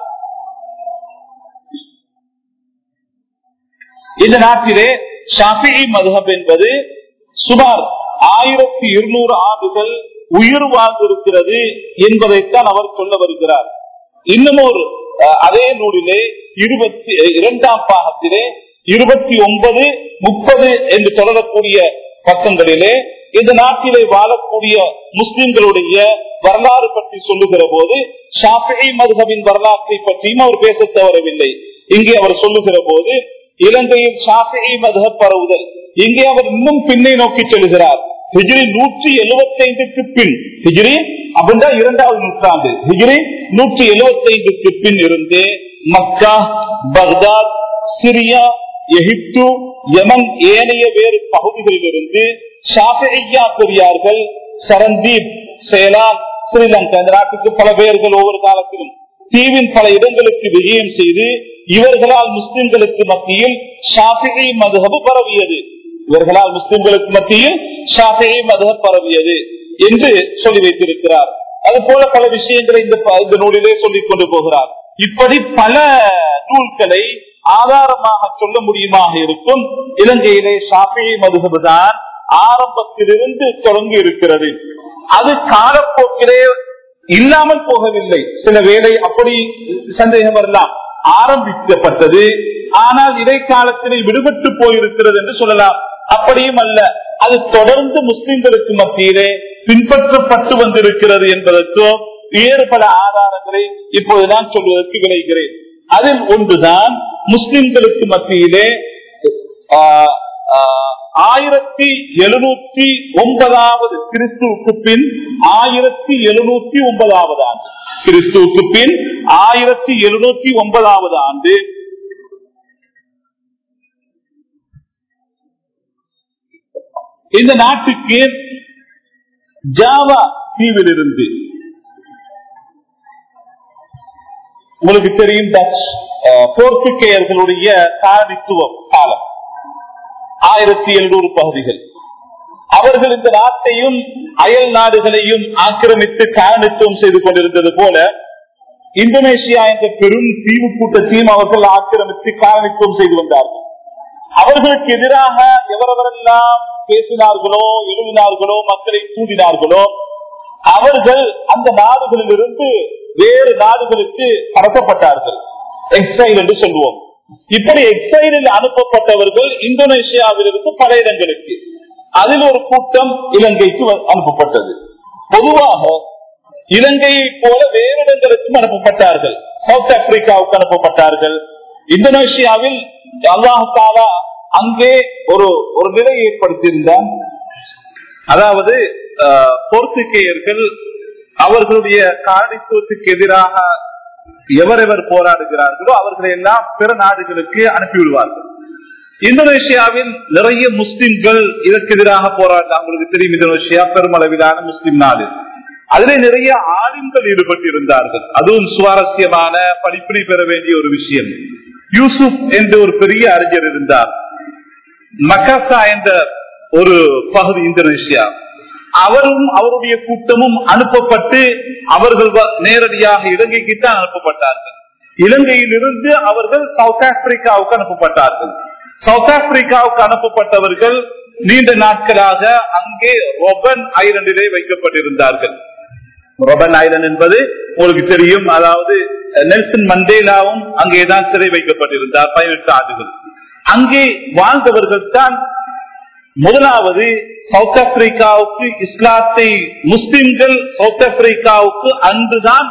இந்த நாட்டிலே ஷாஃபி மதுஹப் என்பது சுமார் ஆயிரத்தி இருநூறு ஆண்டுகள் உயிர் வாழ்ந்திருக்கிறது என்பதைத்தான் அவர் சொல்ல வருகிறார் இன்னும் ஒரு அஹ், அதே நூலிலே இருபத்தி இரண்டாம் பாகத்திலே இருபத்தி ஒன்பது முப்பது என்று தொடரக்கூடிய பக்கங்களிலே இந்த நாட்டிலே வாழக்கூடிய முஸ்லிம்களுடைய வரலாறு பற்றி சொல்லுகிற போது ஷாஃபி மதுஹபின் வரலாற்றை பற்றியும் அவர் பேச தவறவில்லை இங்கே அவர் சொல்லுகிற போது இலங்கையில் ஷாஃபி மதுஹப் பரவுதல் இங்கே அவர் இன்னும் பின்னை நோக்கி செல்கிறார் ஹிஜ்ரி நூற்றி எழுபத்தி ஐந்துக்கு பின் ஹிஜ்ரி அப்படின்னா இரண்டாவது நூற்றாண்டு ஹிஜ்ரி நூற்றி எழுபத்தி ஐந்துக்கு பின் இருந்து மக்கா பக்தாத் சிரியா எகிப்து யமன் ஏனைய வேறு பகுதிகளில் இருந்து ஷாஃபியா பெரியார்கள் சரந்தீப் சேலான் ஸ்ரீலங்கா இந்த நாட்டுக்கு பல பேர்கள் ஒவ்வொரு காலத்திலும் தீவின் பல இடங்களுக்கு விஜயம் செய்து இவர்களால் முஸ்லிம்களுக்கு மத்தியில் ஷாஃபி மதுகபு பரவியது இவர்களால் முஸ்லிம்களுக்கு மத்தியில் ஷாஃபி மதுகப் பரவியது என்று சொல்லி வைத்திருக்கிறார் அது போல பல விஷயங்களை இந்த ப- இந்த நூலிலே சொல்லிக் கொண்டு போகிறார் இப்படி பல நூல்களை ஆதாரமாக சொல்ல முடியுமாக இருக்கும் இலங்கையிலே ஷாஃபி மதுகபு தான் ஆரம்பத்திலிருந்து தொடங்கி இருக்கிறது அது காலப்போக்கிலே இல்லாமல் போகவில்லை சில வேளை அப்படி சந்தேகம் வரலாம் ஆரம்பிக்கப்பட்டது ஆனால் இடைக்காலத்திலே விடுபட்டு போயிருக்கிறது என்று சொல்லலாம் அப்படியும் அல்ல அது தொடர்ந்து முஸ்லிம்களுக்கு மத்தியிலே பின்பற்றப்பட்டு வந்திருக்கிறது என்பதற்கோ வேறு பல ஆதாரங்களை இப்போது நான் சொல்வதற்கு விளைகிறேன் அதில் ஒன்றுதான் முஸ்லிம்களுக்கு மத்தியிலே ஆஹ், ஆஹ், ஆயிரத்தி எழுநூத்தி ஒன்பதாவது கிறிஸ்துவுக்கு பின் ஆயிரத்தி எழுநூத்தி ஒன்பதாவது ஆண்டு கிறிஸ்துவுக்கு பின் ஆயிரத்தி எழுநூத்தி ஒன்பதாவது ஆண்டு இந்த நாட்டுக்கு ஜாவா தீவிலிருந்து உங்களுக்கு தெரியும் டச் அஹ், போர்த்துகேயர்களுடைய காலனித்துவம் காலம் ஆயிரத்தி எழுநூறு பகுதிகள் அவர்கள் இந்த நாட்டையும் அயல் நாடுகளையும் ஆக்கிரமித்து காலனித்துவம் செய்து கொண்டிருந்தது போல இந்தோனேஷியா என்ற பெரும் தீவு கூட்டத்தையும் அவர்கள் ஆக்கிரமித்து காலனித்துவம் செய்து வந்தார்கள் அவர்களுக்கு எதிராக எவரெவரெல்லாம் பேசினார்களோ எழுதினார்களோ மக்களை கூடினார்களோ அவர்கள் அந்த நாடுகளிலிருந்து வேறு நாடுகளுக்கு கடத்தப்பட்டார்கள் எக்ஸைல் என்று சொல்லுவோம் இப்படி எக்ஸைலில் அனுப்பப்பட்டவர்கள் இந்தோனேஷியாவிலிருந்து பல இடங்களுக்கு அதில் ஒரு கூட்டம் இலங்கைக்கு வ- அனுப்பப்பட்டது பொதுவாக இலங்கையை போல வேறு இடங்களுக்கும் அனுப்பப்பட்டார்கள் சவுத் ஆப்பிரிக்காவுக்கு அனுப்பப்பட்டார்கள் இந்தோனேஷியாவில் அல்லாஹாலா அங்கே ஒரு ஒரு நிலை ஏற்படுத்தியிருந்தான் அதாவது அஹ், போர்த்துகேயர்கள் அவர்களுடைய காரணித்துவத்துக்கு எதிராக எவரெவர் போராடுகிறார்களோ அவர்களை எல்லாம் பிற நாடுகளுக்கு அனுப்பிவிடுவார்கள் இந்தோனேஷியாவில் நிறைய முஸ்லிம்கள் இதற்கு எதிராக போராட்டம் அவங்களுக்கு தெரியும் இந்தோனேஷியா பெருமளவிலான முஸ்லிம் நாடு அதிலே நிறைய ஆளுங்கள் ஈடுபட்டு இருந்தார்கள் அதுவும் சுவாரஸ்யமான படிப்பினை பெற வேண்டிய ஒரு விஷயம் யூசுப் என்று ஒரு பெரிய அறிஞர் இருந்தார் மக்காசா என்ற ஒரு பகுதி இந்தோனேஷியா அவரும் அவருடைய கூட்டமும் அனுப்பப்பட்டு அவர்கள் வ- நேரடியாக இலங்கைக்கு தான் அனுப்பப்பட்டார்கள் இலங்கையில் இருந்து அவர்கள் சவுத் ஆப்பிரிக்காவுக்கு அனுப்பப்பட்டார்கள் சவுத் ஆப்பிரிக்காவுக்கு அனுப்பப்பட்டவர்கள் நீண்ட நாட்களாக அங்கே ரொபன் ஐலண்டிலே வைக்கப்பட்டிருந்தார்கள் ரொபன் ஐலண்ட் என்பது உங்களுக்கு தெரியும் அதாவது நெல்சன் மண்டேலாவும் அங்கேதான் சிறை வைக்கப்பட்டிருந்தார் பதினெட்டு ஆண்டுகள் அங்கே வாழ்ந்தவர்கள் தான் முதலாவது சவுத் ஆப்பிரிக்காவுக்கு இஸ்லாத்தை முஸ்லிம்கள் சவுத் ஆப்பிரிக்காவுக்கு அன்றுதான்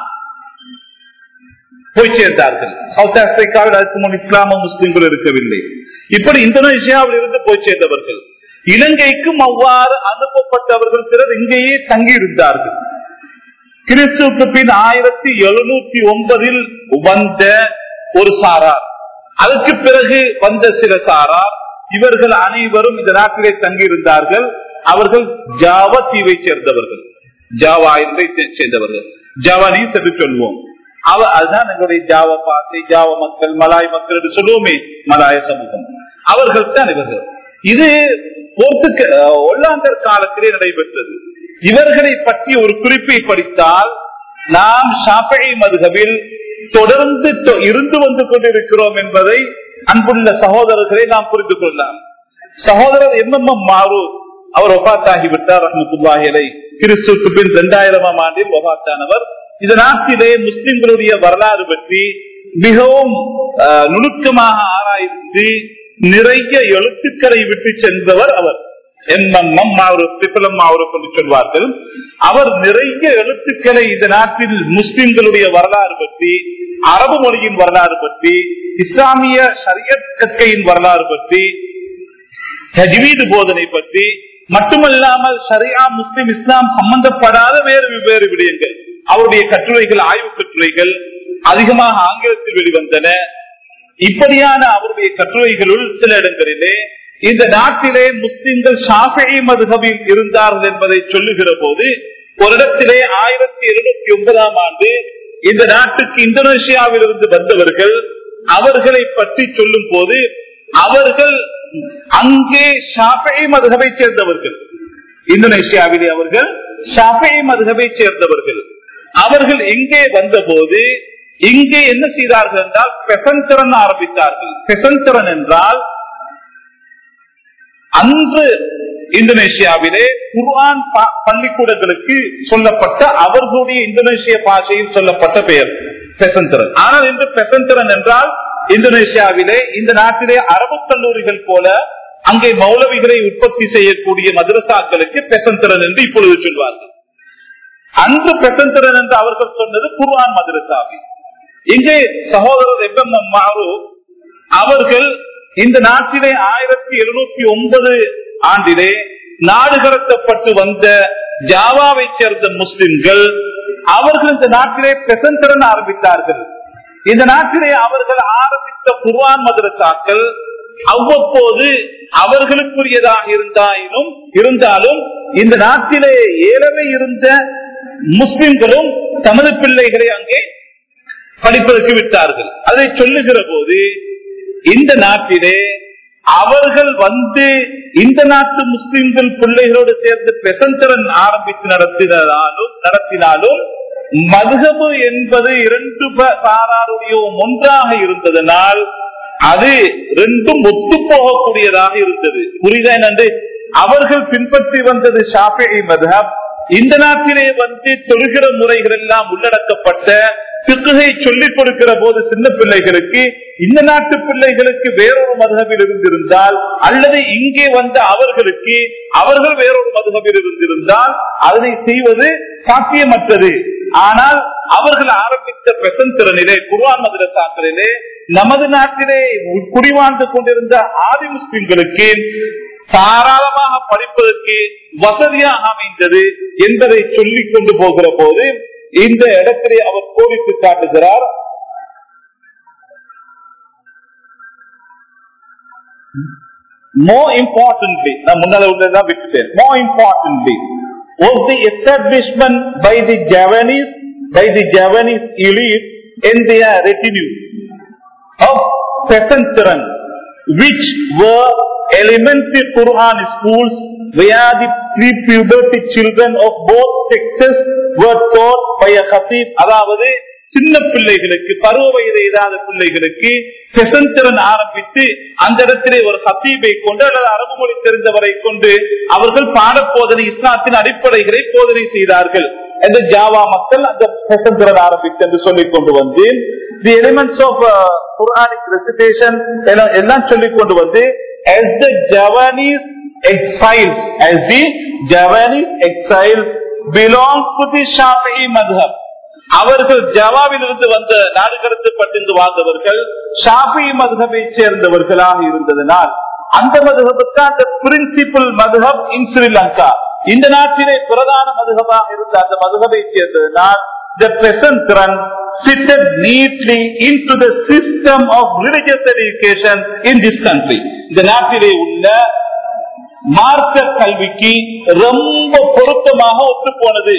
போய் சேர்ந்தார்கள் சவுத் ஆப்பிரிக்காவில் அதுக்கு முன் இஸ்லாமும் முஸ்லிம்கள் இருக்கவில்லை இப்படி இந்தோனேஷியாவில் இருந்து போய் சேர்ந்தவர்கள் இலங்கைக்கும் அவ்வாறு அனுப்பப்பட்டவர்கள் சிலர் இங்கேயே தங்கியிருந்தார்கள் கிறிஸ்துவுக்கு பின் ஆயிரத்தி எழுநூத்தி ஒன்பதில் வந்த ஒரு சாரார் அதற்கு பிறகு வந்த சில சாரார் இவர்கள் அனைவரும் இந்த நாட்டிலே தங்கியிருந்தார்கள் அவர்கள் ஜாவா தீவை சேர்ந்தவர்கள் ஜாவா என்பதை சேர்ந்தவர்கள் ஜாவானீஸ் என்று சொல்வோம் அவ அதுதான் எங்களுடைய ஜாவ பாசை ஜாவ மக்கள் மலாய் மக்கள் என்று சொல்லுவோமே மலாய சமூகம் அவர்கள் தான் இவர்கள் இது போர்த்துக்க ஒல்லாந்தர் காலத்திலே நடைபெற்றது இவர்களை பற்றி ஒரு குறிப்பை படித்தால் நாம் ஷாஃபி மதுகவில் தொடர்ந்து தொ- இருந்து வந்து கொண்டிருக்கிறோம் என்பதை அன்புள்ள சகோதரர்களை நாம் புரிந்து கொள்ளலாம் சகோதரர் எம் எம் எம் மாறு அவர் ஒபாத்தாகிவிட்டார் ரஹமத்துல்லாஹிலை கிறிஸ்துக்கு பின் இரண்டாயிரமாம் ஆண்டில் ஒபாத்தானவர் இந்த நாட்டிலே முஸ்லிம்களுடைய வரலாறு பற்றி மிகவும் அஹ், நுணுக்கமாக ஆராய்ந்து நிறைய எழுத்துக்களை விட்டு சென்றவர் அவர் எம்எம்எம் பிப்பலம் மாவூர் என்று சொல்வார்கள் அவர் நிறைய எழுத்துக்களை இந்த நாட்டில் முஸ்லிம்களுடைய வரலாறு பற்றி அரபு மொழியின் வரலாறு பற்றி இஸ்லாமிய ஷரியத் கற்கையின் வரலாறு பற்றி தஜ்வீது போதனை பற்றி மட்டுமல்லாமல் ஷரியா முஸ்லிம் இஸ்லாம் சம்பந்தப்படாத வேறு வெவ்வேறு விடயங்கள் அவருடைய கட்டுரைகள் ஆய்வு கட்டுரைகள் அதிகமாக ஆங்கிலத்தில் வெளிவந்தன இப்படியான அவருடைய கட்டுரைகளுள் சில இடங்களிலே இந்த நாட்டிலே முஸ்லிம்கள் ஷாஃபி மதுகபில் இருந்தார்கள் என்பதை சொல்லுகிற போது ஒரு இடத்திலே ஆயிரத்தி எழுநூத்தி ஒன்பதாம் ஆண்டு இந்த நாட்டுக்கு இந்தோனேஷியாவில் இருந்து வந்தவர்கள் அவர்களை பற்றி சொல்லும் போது அவர்கள் அங்கே ஷாஃபி மதுகபை சேர்ந்தவர்கள் இந்தோனேஷியாவிலே அவர்கள் ஷாஃபி மதுகபை சேர்ந்தவர்கள் அவர்கள் எங்கே வந்தபோது இங்கே என்ன செய்தார்கள் என்றால் பெசந்தரன் ஆரம்பித்தார்கள் பெசந்தரன் என்றால் அன்று இந்தோனேஷியாவிலே குர்ஆன் ப- பள்ளிக்கூடங்களுக்கு சொல்லப்பட்ட அவர்களுடைய இந்தோனேஷிய பாஷையில் சொல்லப்பட்ட பெயர் பெசந்தரன் ஆனால் இன்று பெசந்தரன் என்றால் இந்தோனேஷியாவிலே இந்த நாட்டிலே அரபு கல்லூரிகள் போல அங்கே மௌலவிகளை உற்பத்தி செய்யக்கூடிய மதரசாக்களுக்கு பெசந்தரன் என்று இப்பொழுது சொல்வார்கள் அன்று பெசந்தரன் என்று அவர்கள் சொன்னது குர்ஆன் மதரசாவி இங்கே சகோதரர் எம் எம் மாரு அவர்கள் இந்த நாட்டிலே ஆயிரத்தி எழுநூத்தி ஒன்பது ஆண்டிலே நாடு கடத்தப்பட்டு வந்த ஜாவாவை சேர்ந்த முஸ்லிம்கள் அவர்கள் இந்த நாட்டிலே பெசந்தரன் ஆரம்பித்தார்கள் இந்த நாட்டிலே அவர்கள் ஆரம்பித்த குர்ஆன் மதரசாக்கள் அவ்வப்போது அவர்களுக்குரியதாக இருந்தாயினும் இருந்தாலும் இந்த நாட்டிலே ஏழவே இருந்த முஸ்லிம்களும் தமது பிள்ளைகளை அங்கே படிப்பதற்கு விட்டார்கள் அதை சொல்லுகிற போது இந்த நாட்டிலே அவர்கள் வந்து இந்த நாட்டு முஸ்லிம்கள் பிள்ளைகளோடு சேர்ந்து பெசந்தரன் ஆரம்பித்து நடத்தினாலும் நடத்தினாலும் மதுகபு என்பது இரண்டு ப- சாராருடைய ஒன்றாக இருந்ததனால் அது ரெண்டும் ஒத்து போகக்கூடியதாக இருந்தது புரியுதா என்னண்டு அவர்கள் பின்பற்றி வந்தது ஷாஃபி மதுஹப் இந்த நாட்டிலே வந்து தொழுகிற முறைகள் எல்லாம் உள்ளடக்கப்பட்ட பிக்குகை சொல்லிக் கொடுக்கிற போது சின்ன பிள்ளைகளுக்கு இந்த நாட்டு பிள்ளைகளுக்கு வேறொரு மதுகபில் இருந்திருந்தால் அல்லது இங்கே வந்த அவர்களுக்கு அவர்கள் வேறொரு மதுகபில் இருந்திருந்தால் அதனை செய்வது சாத்தியமற்றது ஆனால் அவர்கள் ஆரம்பித்த பெசந்திறனிலே குர்ஆன் மதரசாக்களிலே நமது நாட்டிலே குடிவாழ்ந்து கொண்டிருந்த ஆதி முஸ்லிம்களுக்கு தாராளமாக படிப்பதற்கு வசதியாக அமைந்தது என்பதை சொல்லிக் கொண்டு போகிற போது இந்த இடத்திலே அவர் கோடிட்டு காட்டுகிறார் more importantly நான் முன்னால உள்ளதான் விட்டுட்டேன் more importantly was the establishment by the Javanese by the Javanese elite in their retinue of peasantry which were elementary Quran schools where the pre-puberty children of both sexes were taught by a khatib அதாவது சின்ன பிள்ளைகளுக்கு பருவ வயது எய்தாத பிள்ளைகளுக்கு பெசந்திரன் ஆரம்பித்து அந்த இடத்திலே ஒரு ஹத்தீபை கொண்டு அல்லது அரபு மொழி தெரிந்தவரை கொண்டு அவர்கள் பாடப்போதனை இஸ்லாத்தின் அடிப்படைகளை போதனை செய்தார்கள் என்று ஜாவா மக்கள் அந்த பெசந்திரன் ஆரம்பித்து என்று சொல்லிக் கொண்டு வந்து the elements of Quranic recitation எல்லாம் சொல்லிக் கொண்டு வந்து as the Javanese exiles as the Javanese exiles belong to the Shafi'i madhab அவர்கள் ஜவாவில் இருந்து வந்த நாடு கடத்தப்பட்டிருந்து வாழ்ந்தவர்கள் ஷாஃபி மதுகபை சேர்ந்தவர்களாக இருந்ததனால் அந்த மதுகபுக்கு அந்த பிரின்சிபல் மதுகப் இன் ஸ்ரீலங்கா இந்த நாட்டிலே பிரதான மதுகபாக இருந்த அந்த மதுகபை சேர்ந்ததனால் the present run fitted neatly into the system of religious education in this country இந்த நாட்டிலே உள்ள மார்க்க கல்விக்கு ரொம்ப பொருத்தமாக ஒத்து போனது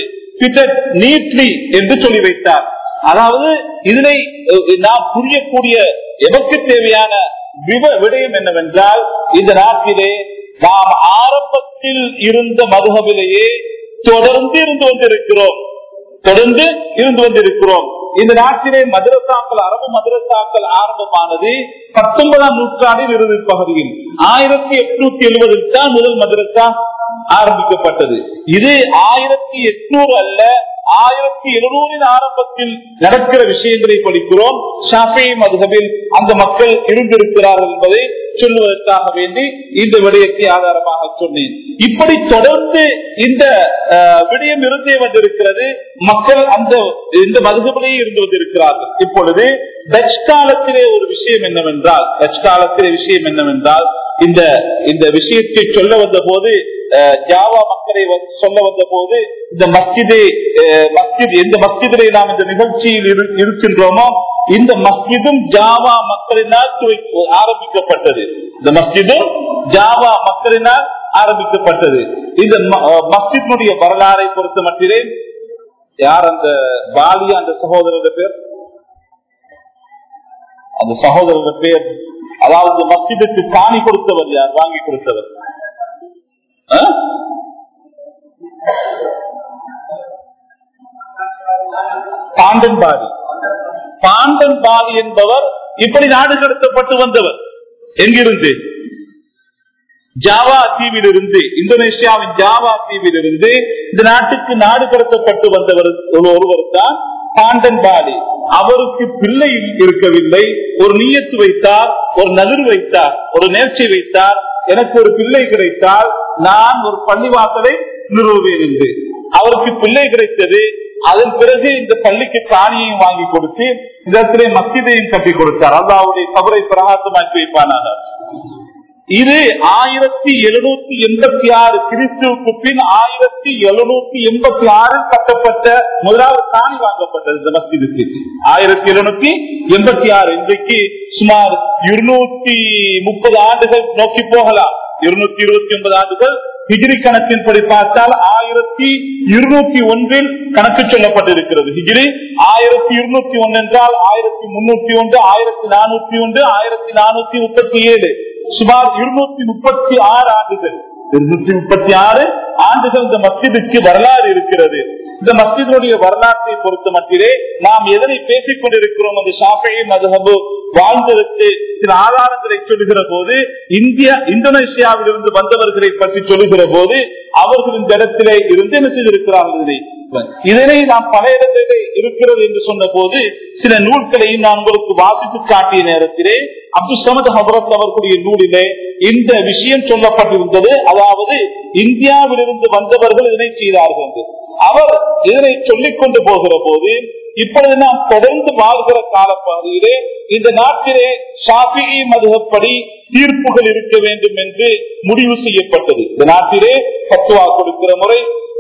நீட்லி என்று சொல்லி வைத்தார் அதாவது இதனை நாம் புரியக்கூடிய எமக்கு தேவையான விடயம் என்னவென்றால் இந்த நாட்டிலே நாம் ஆரம்பத்தில் இருந்த மதுகவிலேயே தொடர்ந்து இருந்து கொண்டிருக்கிறோம் தொடர்ந்து இருந்து கொண்டிருக்கிறோம் இந்த நாட்டிலே மதரசாக்கள் அரபு மதரசாக்கள் ஆரம்பமானது பத்தொன்பதாம் நூற்றாண்டின் இறுதி பகுதியில் ஆயிரத்தி எட்நூத்தி எழுபதில் தான் முதல் மதரசா ஆரம்பிக்கப்பட்டது இது ஆயிரத்தி எட்நூறு அல்ல ஆயிரத்தி எழுநூறின் ஆரம்பத்தில் நடக்கிற விஷயங்களை படிக்கிறோம் ஷாஃபி மதுகபில் அந்த மக்கள் இருந்திருக்கிறார்கள் என்பதை சொல்லுவதற்காக வேண்டி இந்த விடயத்தை ஆதாரமாக சொன்னேன் இப்படி தொடர்ந்து இந்த விடயம் இருந்தே வந்திருக்கிறது மக்கள் அந்த இந்த மதுகபிலேயே இருந்து வந்திருக்கிறார்கள் இப்பொழுது டச் காலத்திலே ஒரு விஷயம் என்னவென்றால் டச் காலத்திலே விஷயம் என்னவென்றால் இந்த இந்த விஷயத்தை சொல்ல வந்த போது ஜாவா மக்களை சொல்ல வந்த போது இந்த மஸ்ஜிதை மஸ்ஜித் எந்த மஸ்ஜிதிலே நாம் இந்த நிகழ்ச்சியில் இருக்கின்றோமோ இந்த மஸ்ஜிதும் ஜாவா மக்களினால் ஆரம்பிக்கப்பட்டது இந்த மஸ்ஜிதும் ஜாவா மக்களினால் ஆரம்பிக்கப்பட்டது இந்த மஸ்ஜினுடைய வரலாறை பொறுத்த மட்டிலே யார் அந்த பாலியா அந்த சகோதரர் பேர் அந்த சகோதரர் பேர் அதாவது மஸ்ஜிதுக்கு காணி கொடுத்தவர் யார் வாங்கி கொடுத்தவர் பாண்டன்பாடி பாண்டன்பாடி என்பவர் இப்படி நாடு கடத்தப்பட்டு வந்தவர் எங்கிருந்து ஜாவா தீவில் இருந்து இந்தோனேஷியாவின் ஜாவா தீவில் இருந்து இந்த நாட்டுக்கு நாடு கடத்தப்பட்டு வந்தவர் ஒருவர் தான் பாண்டன்பாடி அவருக்கு பிள்ளை இருக்கவில்லை ஒரு நீயத்து வைத்தார் ஒரு நகர் வைத்தார் ஒரு நேர்ச்சி வைத்தார் எனக்கு ஒரு பிள்ளை கிடைத்தால் நான் ஒரு பள்ளிவாசலை நிறுவுவேன் என்று அவருக்கு பிள்ளை கிடைத்தது அதன் பிறகு இந்த பள்ளிக்கு காணியையும் வாங்கி கொடுத்து இந்த இடத்திலே மஸ்ஜிதையும் கட்டி கொடுத்தார் அல்லாவுடைய கபரை பிரகாசமாக்கி வைப்பானார் இது ஆயிரத்தி எழுநூத்தி எண்பத்தி ஆறு கிறிஸ்துவுக்கு பின் ஆயிரத்தி எழுநூத்தி எண்பத்தி ஆறில் கட்டப்பட்ட முதலாவது காணி வாங்கப்பட்டது இந்த மஸ்ஜிதுக்கு ஆயிரத்தி எழுநூத்தி எண்பத்தி ஆறு இன்றைக்கு சுமார் இருநூத்தி முப்பது ஆண்டுகள் நோக்கி போகலாம் இருநூத்தி இருபத்தி ஒன்பது ஆண்டுகள் ஹிஜிரி கணக்கின்படி பார்த்தால் ஆயிரத்தி இருநூத்தி ஒன்றில் கணக்கு சொல்லப்பட்டிருக்கிறது ஹிஜிரி ஆயிரத்தி இருநூத்தி ஒன்று என்றால் ஆயிரத்தி முன்னூத்தி ஒன்று ஆயிரத்தி நானூத்தி ஒன்று ஆயிரத்தி நானூத்தி முப்பத்தி ஏழு சுமார் இருநூத்தி முப்பத்தி ஆறு ஆண்டுகள் இருநூத்தி முப்பத்தி ஆறு ஆண்டுகள் இந்த மஸ்ஜிதுக்கு வரலாறு இருக்கிறது இந்த மஸ்ஜிதுடைய வரலாற்றை பொறுத்த மட்டிலே நாம் எதனை பேசிக் கொண்டிருக்கிறோம் அந்த ஷாஃபி மதுஹபு வாழ்ந்ததற்கு சில ஆதாரங்களை சொல்லுகிற போது இந்தியா இந்தோனேஷியாவில் இருந்து வந்தவர்களை பற்றி சொல்லுகிற போது அவர்கள் இந்த இடத்திலே இருந்து என்ன செய்திருக்கிறார்கள் இதனை நாம் பல இடத்திலே இருக்கிறது என்று சொன்ன போது சில நூல்களையும் நான் உங்களுக்கு வாசித்து காட்டிய நேரத்திலே அப்துல் சமத் ஹபரத் அவர்களுடைய நூலிலே இந்த விஷயம் சொல்லப்பட்டிருந்தது அதாவது இந்தியாவிலிருந்து வந்தவர்கள் இதனை செய்தார்கள் என்று அவர் இதனை சொல்லிக் கொண்டு போகிற போது இப்பொழுது நாம் தொடர்ந்து வாழ்கிற காலப்பகுதியிலே இந்த நாட்டிலே ஷாஃபி மதுகப்படி தீர்ப்புகள் இருக்க வேண்டும் என்று முடிவு செய்யப்பட்டது இந்த நாட்டிலே பத்துவா கொடுக்கிற முறை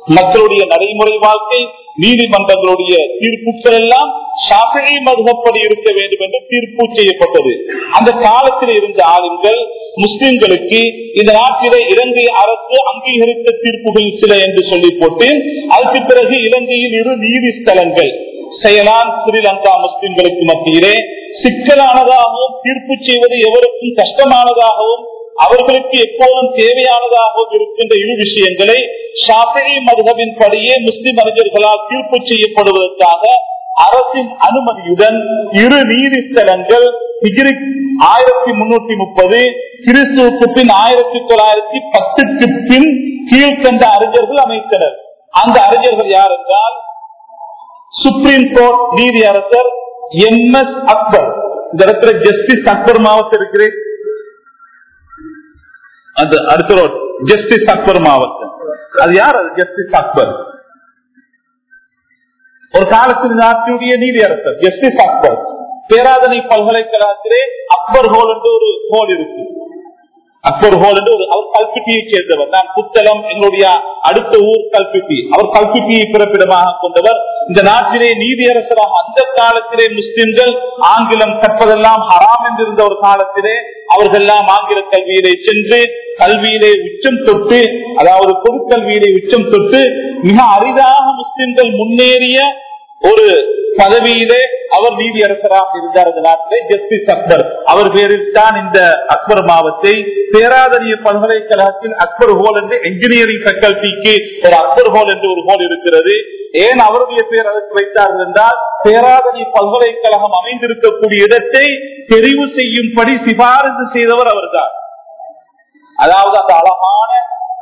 மக்களுடைய நடைமுறை வாழ்க்கை நீதிமன்றங்களுடைய தீர்ப்புகள் எல்லாம் ஷாஃபிஈ மதுகப்படி இருக்க வேண்டும் என்று தீர்ப்பு செய்யப்பட்டது அந்த காலத்தில் இருந்த ஆளுங்கள் முஸ்லிம்களுக்கு இந்த நாட்டிலே இலங்கை அரசு அங்கீகரித்த தீர்ப்புகள் சில என்று சொல்லி போட்டு அதற்கு பிறகு இலங்கையில் இரு நீதி ஸ்தலங்கள் செயலான் ஸ்ரீலங்கா முஸ்லிம்களுக்கு மத்தியிலே சிக்கலானதாகவும் தீர்ப்பு செய்வது எவருக்கும் கஷ்டமானதாகவும் அவர்களுக்கு எப்போதும் தேவையானதாகவும் இருக்கின்ற இரு விஷயங்களை ஷாஃபி மதுகவின் படியே முஸ்லிம் அறிஞர்களால் தீர்ப்பு செய்யப்படுவதற்காக அரசின் அனுமதியுடன் இரு நீதி ஸ்தலங்கள் ஹிஜ்ரி ஆயிரத்தி முன்னூத்தி முப்பது கிறிஸ்துவுக்கு பின் ஆயிரத்தி தொள்ளாயிரத்தி பத்துக்கு பின் கீழ்கண்ட அறிஞர்கள் அமைத்தனர் அந்த அறிஞர்கள் யார் என்றால் சுப்ரீம் கோர்ட் நீதி அரசர் எம் எஸ் அக்பர் இந்த இடத்துல ஜஸ்டிஸ் அக்பர் மாவட்டம் இருக்கிறேன் அந்த அடுத்த ரோட் ஜஸ்டிஸ் அக்பர் மாவட்டம் அது யார் அது ஜஸ்டிஸ் அக்பர் ஒரு காலத்தில் நாட்டினுடைய நீதி அரசர் ஜஸ்டிஸ் அக்பர் பேராதனை பல்கலைக்கழகத்திலே அக்பர் ஹோல் என்று ஒரு ஹோல் இருக்கு அக்பர் ஹோல் என்று ஒரு அவர் கல்பிட்டியை சேர்ந்தவர் நான் புத்தளம் எங்களுடைய அடுத்த ஊர் கல்பிட்டி அவர் கல்பிட்டியை பிறப்பிடமாக கொண்டவர் இந்த நாட்டிலே நீதியரசராக அந்த காலத்திலே முஸ்லிம்கள் ஆங்கிலம் கற்பதெல்லாம் ஹராம் என்றிருந்த ஒரு காலத்திலே அவர்கள் எல்லாம் ஆங்கில கல்வியிலே சென்று கல்வியிலே உச்சம் தொட்டு அதாவது பொது கல்வியிலே உச்சம் தொட்டு மிக அரிதாக முஸ்லிம்கள் முன்னேறிய ஒரு பதவியிலே அவர் நீதியரசராக இருந்தார் இந்த நாட்டிலே ஜஸ்டிஸ் அக்பர் அவர் பேரில் தான் இந்த அக்பர் மாவத்தை பேராதனிய பல்கலைக்கழகத்தில் அக்பர் ஹோல் என்று என்ஜினியரிங் ஃபேக்கல்டிக்கு ஒரு அக்பர் ஹோல் என்று ஒரு ஹோல் இருக்கிறது ஏன் அவருடைய பேர் அதற்கு வைத்தார்கள் என்றால் பேராதனி பல்கலைக்கழகம் அமைந்திருக்கக்கூடிய இடத்தை தெரிவு செய்யும்படி சிபாரிசு செய்தவர் அவர்தான் அதாவது அந்த அழகான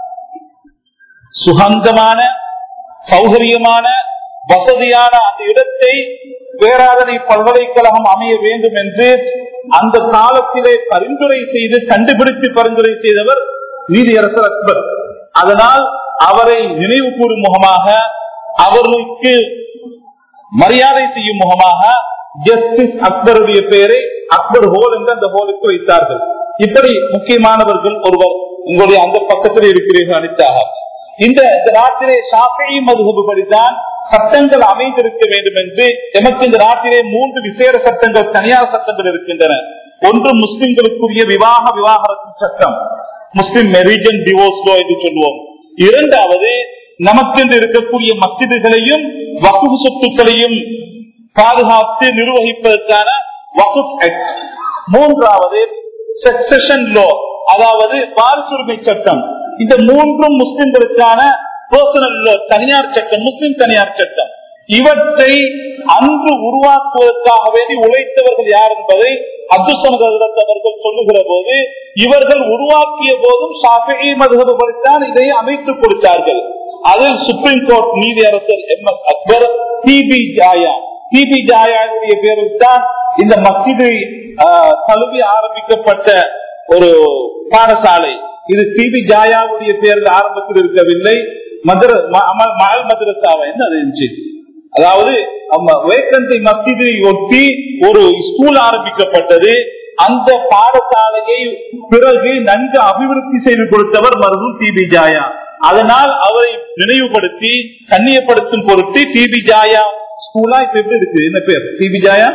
சுகந்தமான சௌகரியமான வசதியான அந்த இடத்தை பேராதனை பல்கலைக்கழகம் அமைய வேண்டும் என்று அந்த காலத்திலே பரிந்துரை செய்து கண்டுபிடித்து பரிந்துரை செய்தவர் நீதியரசர் அக்பர் அதனால் அவரை நினைவு கூறும் முகமாக அவர்களுக்கு மரியாதை செய்யும் முகமாக ஜஸ்டிஸ் அக்பருடைய பெயரை அக்பர் ஹோல் என்று அந்த ஹோலுக்கு வைத்தார்கள் இப்படி முக்கியமானவர்கள் ஒருவர் உங்களுடைய அந்த பக்கத்தில் இருக்கிறீர்கள் அனித்தாக இந்த நாட்டிலே ஷாஃபி மதுகுபு படித்தான் சட்டங்கள் அமைந்திருக்க வேண்டும் என்று எமக்கு இந்த நாட்டிலே மூன்று விசேட சட்டங்கள் தனியார் சட்டங்கள் இருக்கின்றன ஒன்று முஸ்லிம்களுக்குரிய விவாக விவாகரத்து சட்டம் முஸ்லிம் மெரிஜன் டிவோர்ஸ் லோ என்று சொல்லுவோம் இரண்டாவது நமக்கென்று இருக்கக்கூடிய மசிதுகளையும் வகுப்பு சொத்துக்களையும் பாதுகாத்து நிர்வகிப்பதற்கான வகுப் ஆக்ட் மூன்றாவது சக்சஷன் லோ அதாவது வாரிசுரிமை சட்டம் இந்த மூன்றும் முஸ்லிம்களுக்கான பர்சனல் லோ தனியார் சட்டம் முஸ்லிம் தனியார் சட்டம் இவற்றை அன்று உருவாக்குவதற்காக வேண்டி உழைத்தவர்கள் யார் என்பதை அப்துல் அவர்கள் சொல்லுகிற போது இவர்கள் உருவாக்கிய போதும் ஷாஃபி மதுகபு படித்தான் இதை அமைத்துக் கொடுத்தார்கள் அதில் சுப்ரீம் கோர்ட் நீதியரசர் M S Akbar DB Jayah DB ஜாயாவுடைய பேரில் தான் இந்த மசிது கல்வி ஆரம்பிக்கப்பட்ட ஒரு பாடசாலை இது டிபி ஜாயாவுடைய பேரில் ஆரம்பத்தில் இருக்கவில்லை மதுர மகள் மதுரசாவை என்ன அது இருந்துச்சு அதாவது வேக்கந்தை மசிதை ஒட்டி ஒரு ஸ்கூல் ஆரம்பிக்கப்பட்டது அந்த பாடசாலையை பிறகு நன்கு அபிவிருத்தி செய்து கொடுத்தவர் மருதும் டிபி ஜாயா அதனால் அவரை நினைவுபடுத்தி கண்ணியப்படுத்தும் பொருட்டு டிபி ஜாயா ஸ்கூலா இப்ப எப்படி இருக்கு என்ன பேர் டிபி ஜாயா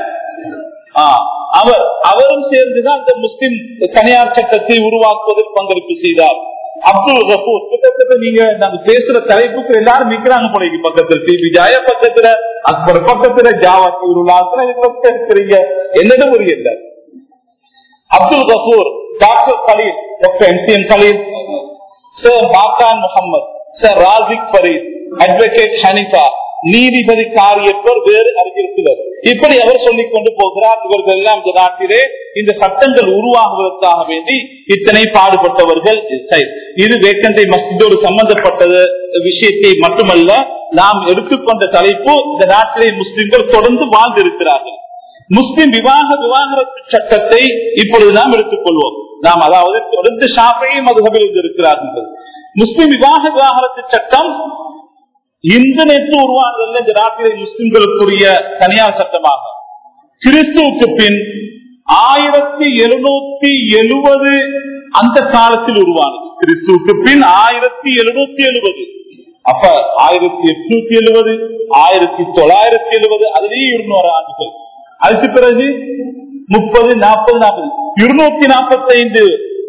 அவர் அவரும் சேர்ந்துதான் அந்த முஸ்லிம் தனியார் சட்டத்தை உருவாக்குவதில் பங்களிப்பு செய்தார் அப்துல் கபூர் கிட்டத்தட்ட நீங்க நம்ம பேசுற தலைப்புக்கு எல்லாரும் நிக்கிறாங்க போனீங்க பக்கத்துல டிபி ஜாயா பக்கத்துல அக்பர் பக்கத்துல ஜாவா உருளாத்துல இருக்கிறீங்க என்னது ஒரு இல்லை Abdul Gafoor doctor Khaleel doctor M C M Khaleel sir பாக்கான் முகமது சார் ராசிக் பரீத் அட்வொகேட் ஹனிஃபா நீதிபதி காரியப்பர் வேறு அறிஞர் இப்படி அவர் சொல்லிக் கொண்டு போகிறார் இவர்கள் எல்லாம் இந்த நாட்டிலே இந்த சட்டங்கள் உருவாகுவதற்காக வேண்டி இத்தனை பாடுபட்டவர்கள் இது வேக்கந்தை மஸ்ஜிதோடு சம்பந்தப்பட்டது விஷயத்தை மட்டுமல்ல நாம் எடுத்துக்கொண்ட தலைப்பு இந்த நாட்டிலே முஸ்லிம்கள் தொடர்ந்து வாழ்ந்திருக்கிறார்கள் முஸ்லிம் விவாக விவாகரத்து சட்டத்தை இப்பொழுது நாம் எடுத்துக் கொள்வோம் நாம் அதாவது தொடர்ந்து ஷாப்பையும் மதுகபில் இருக்கிறார்கள் முஸ்லிம் விவாக விவாகரத்து சட்டம் இந்த நேற்று உருவானதல்ல இந்த நாட்டிலே முஸ்லிம்களுக்குரிய தனியார் சட்டமாக கிறிஸ்துவுக்கு பின் ஆயிரத்தி எழுநூத்தி எழுபது அந்த காலத்தில் உருவானது கிறிஸ்துவுக்கு பின் ஆயிரத்தி எழுநூத்தி எழுபது அப்ப ஆயிரத்தி எட்நூத்தி எழுபது ஆயிரத்தி தொள்ளாயிரத்தி எழுபது அதுலயே இருநூறு ஆண்டுகள் அதுக்கு பிறகு முப்பது நாற்பது நாற்பது இருநூத்தி நாற்பத்தி ஐந்து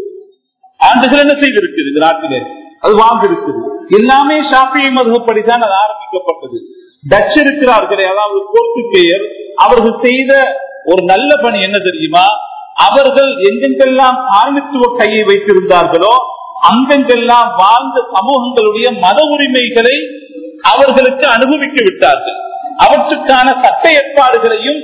ஆண்டுகள் என்ன செய்திருக்குது இந்த நாட்டிலே அது வாழ்ந்திருக்குது எல்லாமே ஷாப்பியை மதுகப்படிதான் அது ஆரம்பிக்கப்பட்டது டச் இருக்கிறார்களே அதாவது போர்த்துகேயர் அவர்கள் செய்த ஒரு நல்ல பணி என்ன தெரியுமா அவர்கள் எங்கெங்கெல்லாம் காலனித்துவ கையை வைத்திருந்தார்களோ அங்கெங்கெல்லாம் வாழ்ந்த சமூகங்களுடைய மத உரிமைகளை அவர்களுக்கு அனுபவிக்க விட்டார்கள் அவற்றுக்கான சட்ட ஏற்பாடுகளையும்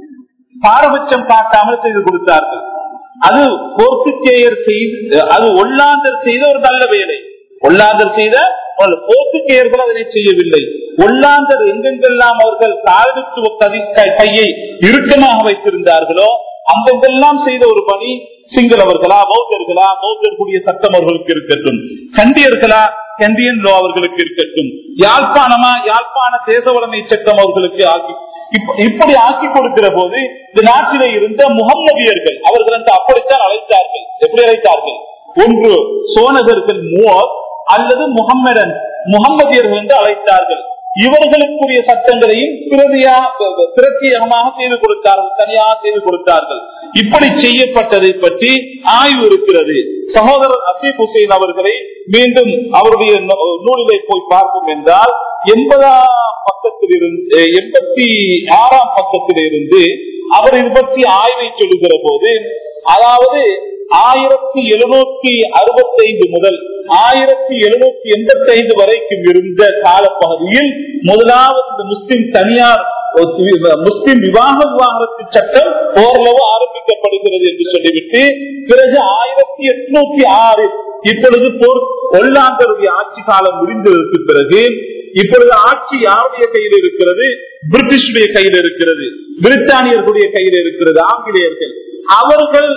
பாரபட்சம் காட்டாமல் செய்து கொடுத்தார்கள் அது போர்த்துகேயர் செய்த அது ஒல்லாந்தர் செய்த ஒரு நல்ல வேலை ஒல்லாந்தர் செய்த ஒரு போர்த்துகேயர்கள் அதனை செய்யவில்லை ஒல்லாந்தர் எங்கெங்கெல்லாம் அவர்கள் காலனித்துவ கதி- கை- கையை இறுக்கமாக வைத்திருந்தார்களோ அங்கெங்கெல்லாம் செய்த ஒரு பணி சிங்களவர்களா பௌத்தர்களா பௌத்தர்களுடைய சட்டம் அவர்களுக்கு இருக்கட்டும் கண்டியர்களா கண்டியன் லோ அவர்களுக்கு இருக்கட்டும் யாழ்ப்பாணமா யாழ்ப்பாண தேச உடைமை சட்டம் அவர்களுக்கு ஆக்கி இப்ப- இப்படி ஆக்கி கொடுக்கிற போது இந்த நாட்டிலே இருந்த முகம்மதியர்கள் அவர்கள் அந்த அப்படித்தான் அழைத்தார்கள் எப்படி அழைத்தார்கள் ஒன்று சோனகர்கள் மூவர் அல்லது முகம்மதன் முகம்மதியர்கள் என்று அழைத்தார்கள் இவர்களுக்குரிய சட்டங்களையும் பிரதியா பிரத்யேகமாக செய்து கொடுத்தார்கள் தனியாக செய்து கொடுத்தார்கள் இப்படி செய்யப்பட்டதை பற்றி ஆய்வு இருக்கிறது சகோதரர் அசீப் ஹுசைன் அவர்களை மீண்டும் அவருடைய நூ- நூலிலே போய் பார்க்கும் என்றால் எண்பதாம் பக்கத்தில் இருந்து எண்பத்தி ஆறாம் பக்கத்தில் இருந்து அவர் இது பற்றி ஆய்வை சொல்லுகிற போது அதாவது ஆயிரத்தி எழுநூத்தி அறுபத்தி ஐந்து முதல் ஆயிரத்தி எழுநூத்தி எண்பத்தி ஐந்து வரைக்கும் இருந்த காலப்பகுதியில் முதலாவது இந்த முஸ்லிம் தனியார் முஸ்லிம் விவாக விவாகரத்து சட்டம் ஓரளவு ஆரம்பிக்கப்படுகிறது என்று சொல்லிவிட்டு பிறகு ஆயிரத்தி எட்நூத்தி ஆறு இப்பொழுது போர் ஒல்லாந்தருடைய ஆட்சி காலம் முடிந்ததற்கு பிறகு இப்பொழுது ஆட்சி யாருடைய கையில் இருக்கிறது பிரிட்டிஷுடைய கையில் இருக்கிறது பிரித்தானியர்களுடைய கையில் இருக்கிறது ஆங்கிலேயர்கள் அவர்கள்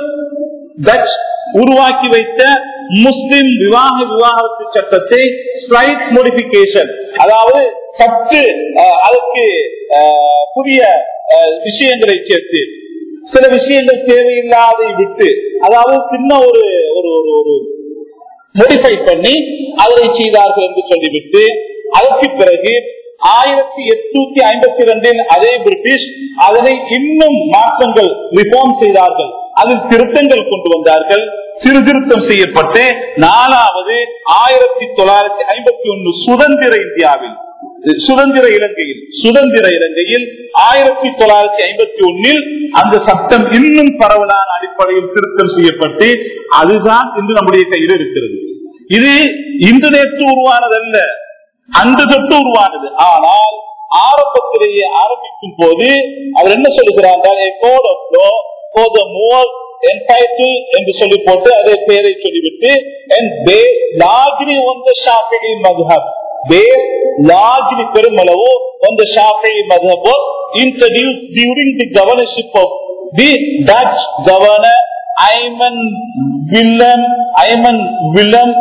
டச் உருவாக்கி வைத்த முஸ்லிம் விவாக விவாகரத்து சட்டத்தை ஸ்லைட் மோடிபிகேஷன் அதாவது சற்று அஹ், அதற்கு அஹ், புதிய அஹ், விஷயங்களை சேர்த்து சில விஷயங்கள் தேவையில்லாதை விட்டு அதாவது சின்ன ஒரு ஒரு ஒரு ஒரு மோடிஃபை பண்ணி அதனை செய்தார்கள் என்று சொல்லிவிட்டு அதற்கு பிறகு ஆயிரத்தி எட்நூத்தி ஐம்பத்தி ரெண்டில் அதே பிரிட்டிஷ் அதனை இன்னும் மாற்றங்கள் ரிஃபார்ம் செய்தார்கள் அதில் திருத்தங்கள் கொண்டு வந்தார்கள் சீர்திருத்தம் செய்யப்பட்டு நாலாவது ஆயிரத்தி தொள்ளாயிரத்தி ஐம்பத்தி ஒன்னு சுதந்திர இந்தியாவில் சுதந்திர இலங்கையில் சுதந்திர இலங்கையில் ஆயிரத்தி தொள்ளாயிரத்தி ஐம்பத்தி ஒன்னில் அந்த சட்டம் இன்னும் பரவலான அடிப்படையில் திருத்தம் செய்யப்பட்டு அதுதான் இன்று நம்முடைய கையில் இருக்கிறது இது இன்று நேற்று உருவானதல்ல அன்று தொட்டு உருவானது ஆனால் ஆரம்பத்திலேயே ஆரம்பிக்கும் போது அவர் என்ன சொல்லுகிறார் என்றால், a code of law for the more entitled என்று சொல்லி போட்டு அதே பெயரை சொல்லிவிட்டு and based largely on the Shafi'i madhab based largely பெருமளவு on the Shafi'i madhab was introduced during the governorship of the Dutch governor Ayman Willem Ayman Willem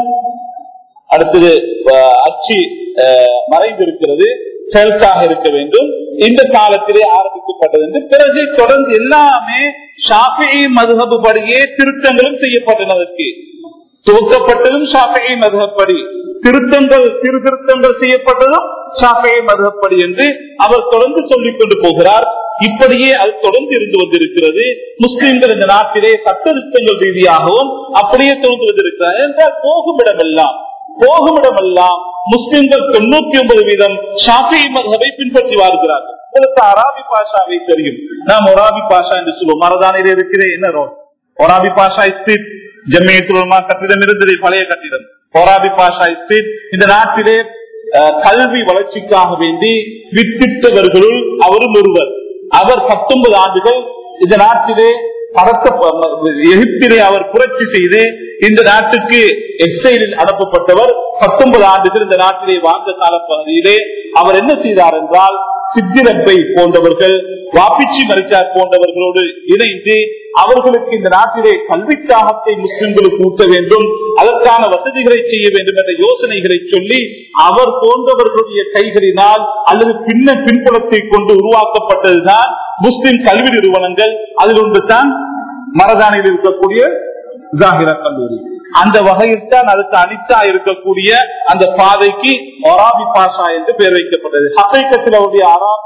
அடுத்தது அஹ், அச்சு அஹ், மறைந்திருக்கிறது செல்காக இருக்க வேண்டும் இந்த காலத்திலே ஆரம்பிக்கப்பட்டது என்று பிறகு தொடர்ந்து எல்லாமே ஷாஃபி மதுகபு படியே திருத்தங்களும் செய்யப்பட்டனதற்கு துவக்கப்பட்டதும் ஷாஃபி மதுகப்படி திருத்தங்கள் சீர்திருத்தங்கள் செய்யப்பட்டதும் ஷாஃபி மதுகப்படி என்று அவர் தொடர்ந்து சொல்லிக் கொண்டு போகிறார் இப்படியே அது தொடர்ந்து இருந்து வந்திருக்கிறது முஸ்லிம்கள் இந்த நாட்டிலே சட்ட திருத்தங்கள் ரீதியாகவும் அப்படியே தொடர்ந்து வந்திருக்கிறார் என்றால் போகும் இடமெல்லாம் போகும் இடமெல்லாம் முஸ்லிம்கள் தொண்ணூத்தி ஒன்பது வீதம் ஷாஃபி மதவை பின்பற்றி வாழ்கிறார்கள் உங்களுக்கு அராபி பாஷாவை தெரியும் நாம் ஒராபி பாஷா என்று சொல்லுவோம் மரதானில் இருக்கிற என்ன ரோட் ஒராபி பாஷா ஸ்ட்ரீட் ஜம்மியத்துலமா கட்டிடம் இருந்தது பழைய கட்டிடம் ஒராபி பாஷா ஸ்ட்ரீட் இந்த நாட்டிலே அஹ், கல்வி வளர்ச்சிக்காக வேண்டி வித்திட்டவர்களுள் அவரும் ஒருவர் அவர் பத்தொன்பது ஆண்டுகள் இந்த நாட்டிலே பறக்க எகிப்திலே அவர் புரட்சி செய்து இந்த நாட்டுக்கு எக்ஸைலில் அனுப்பப்பட்டவர் பத்தொன்பது ஆண்டுகள் இந்த நாட்டிலே வாழ்ந்த கால பகுதியிலே அவர் என்ன செய்தார் என்றால் சித்திரப்பை போன்றவர்கள் வாப்பிச்சி மரிச்சார் போன்றவர்களோடு இணைந்து அவர்களுக்கு இந்த நாட்டிலே கல்விக்காகத்தை முஸ்லிம்களுக்கு ஊட்ட வேண்டும் அதற்கான வசதிகளை செய்ய வேண்டும் என்ற யோசனைகளை சொல்லி அவர் போன்றவர்களுடைய கைகளினால் அல்லது பின்ன பின்புலத்தை கொண்டு உருவாக்கப்பட்டதுதான் முஸ்லிம் கல்வி நிறுவனங்கள் அதில் ஒன்று தான் மரதானியில் இருக்கக்கூடிய ஜாகிரா கல்லூரி அந்த வகையில் தான் அதுக்கு அனித்தா இருக்கக்கூடிய அந்த பாதைக்கு ஒராபி பாஷா என்று பெயர் வைக்கப்பட்டது ஹசைக்கத்தில் அவருடைய அராபி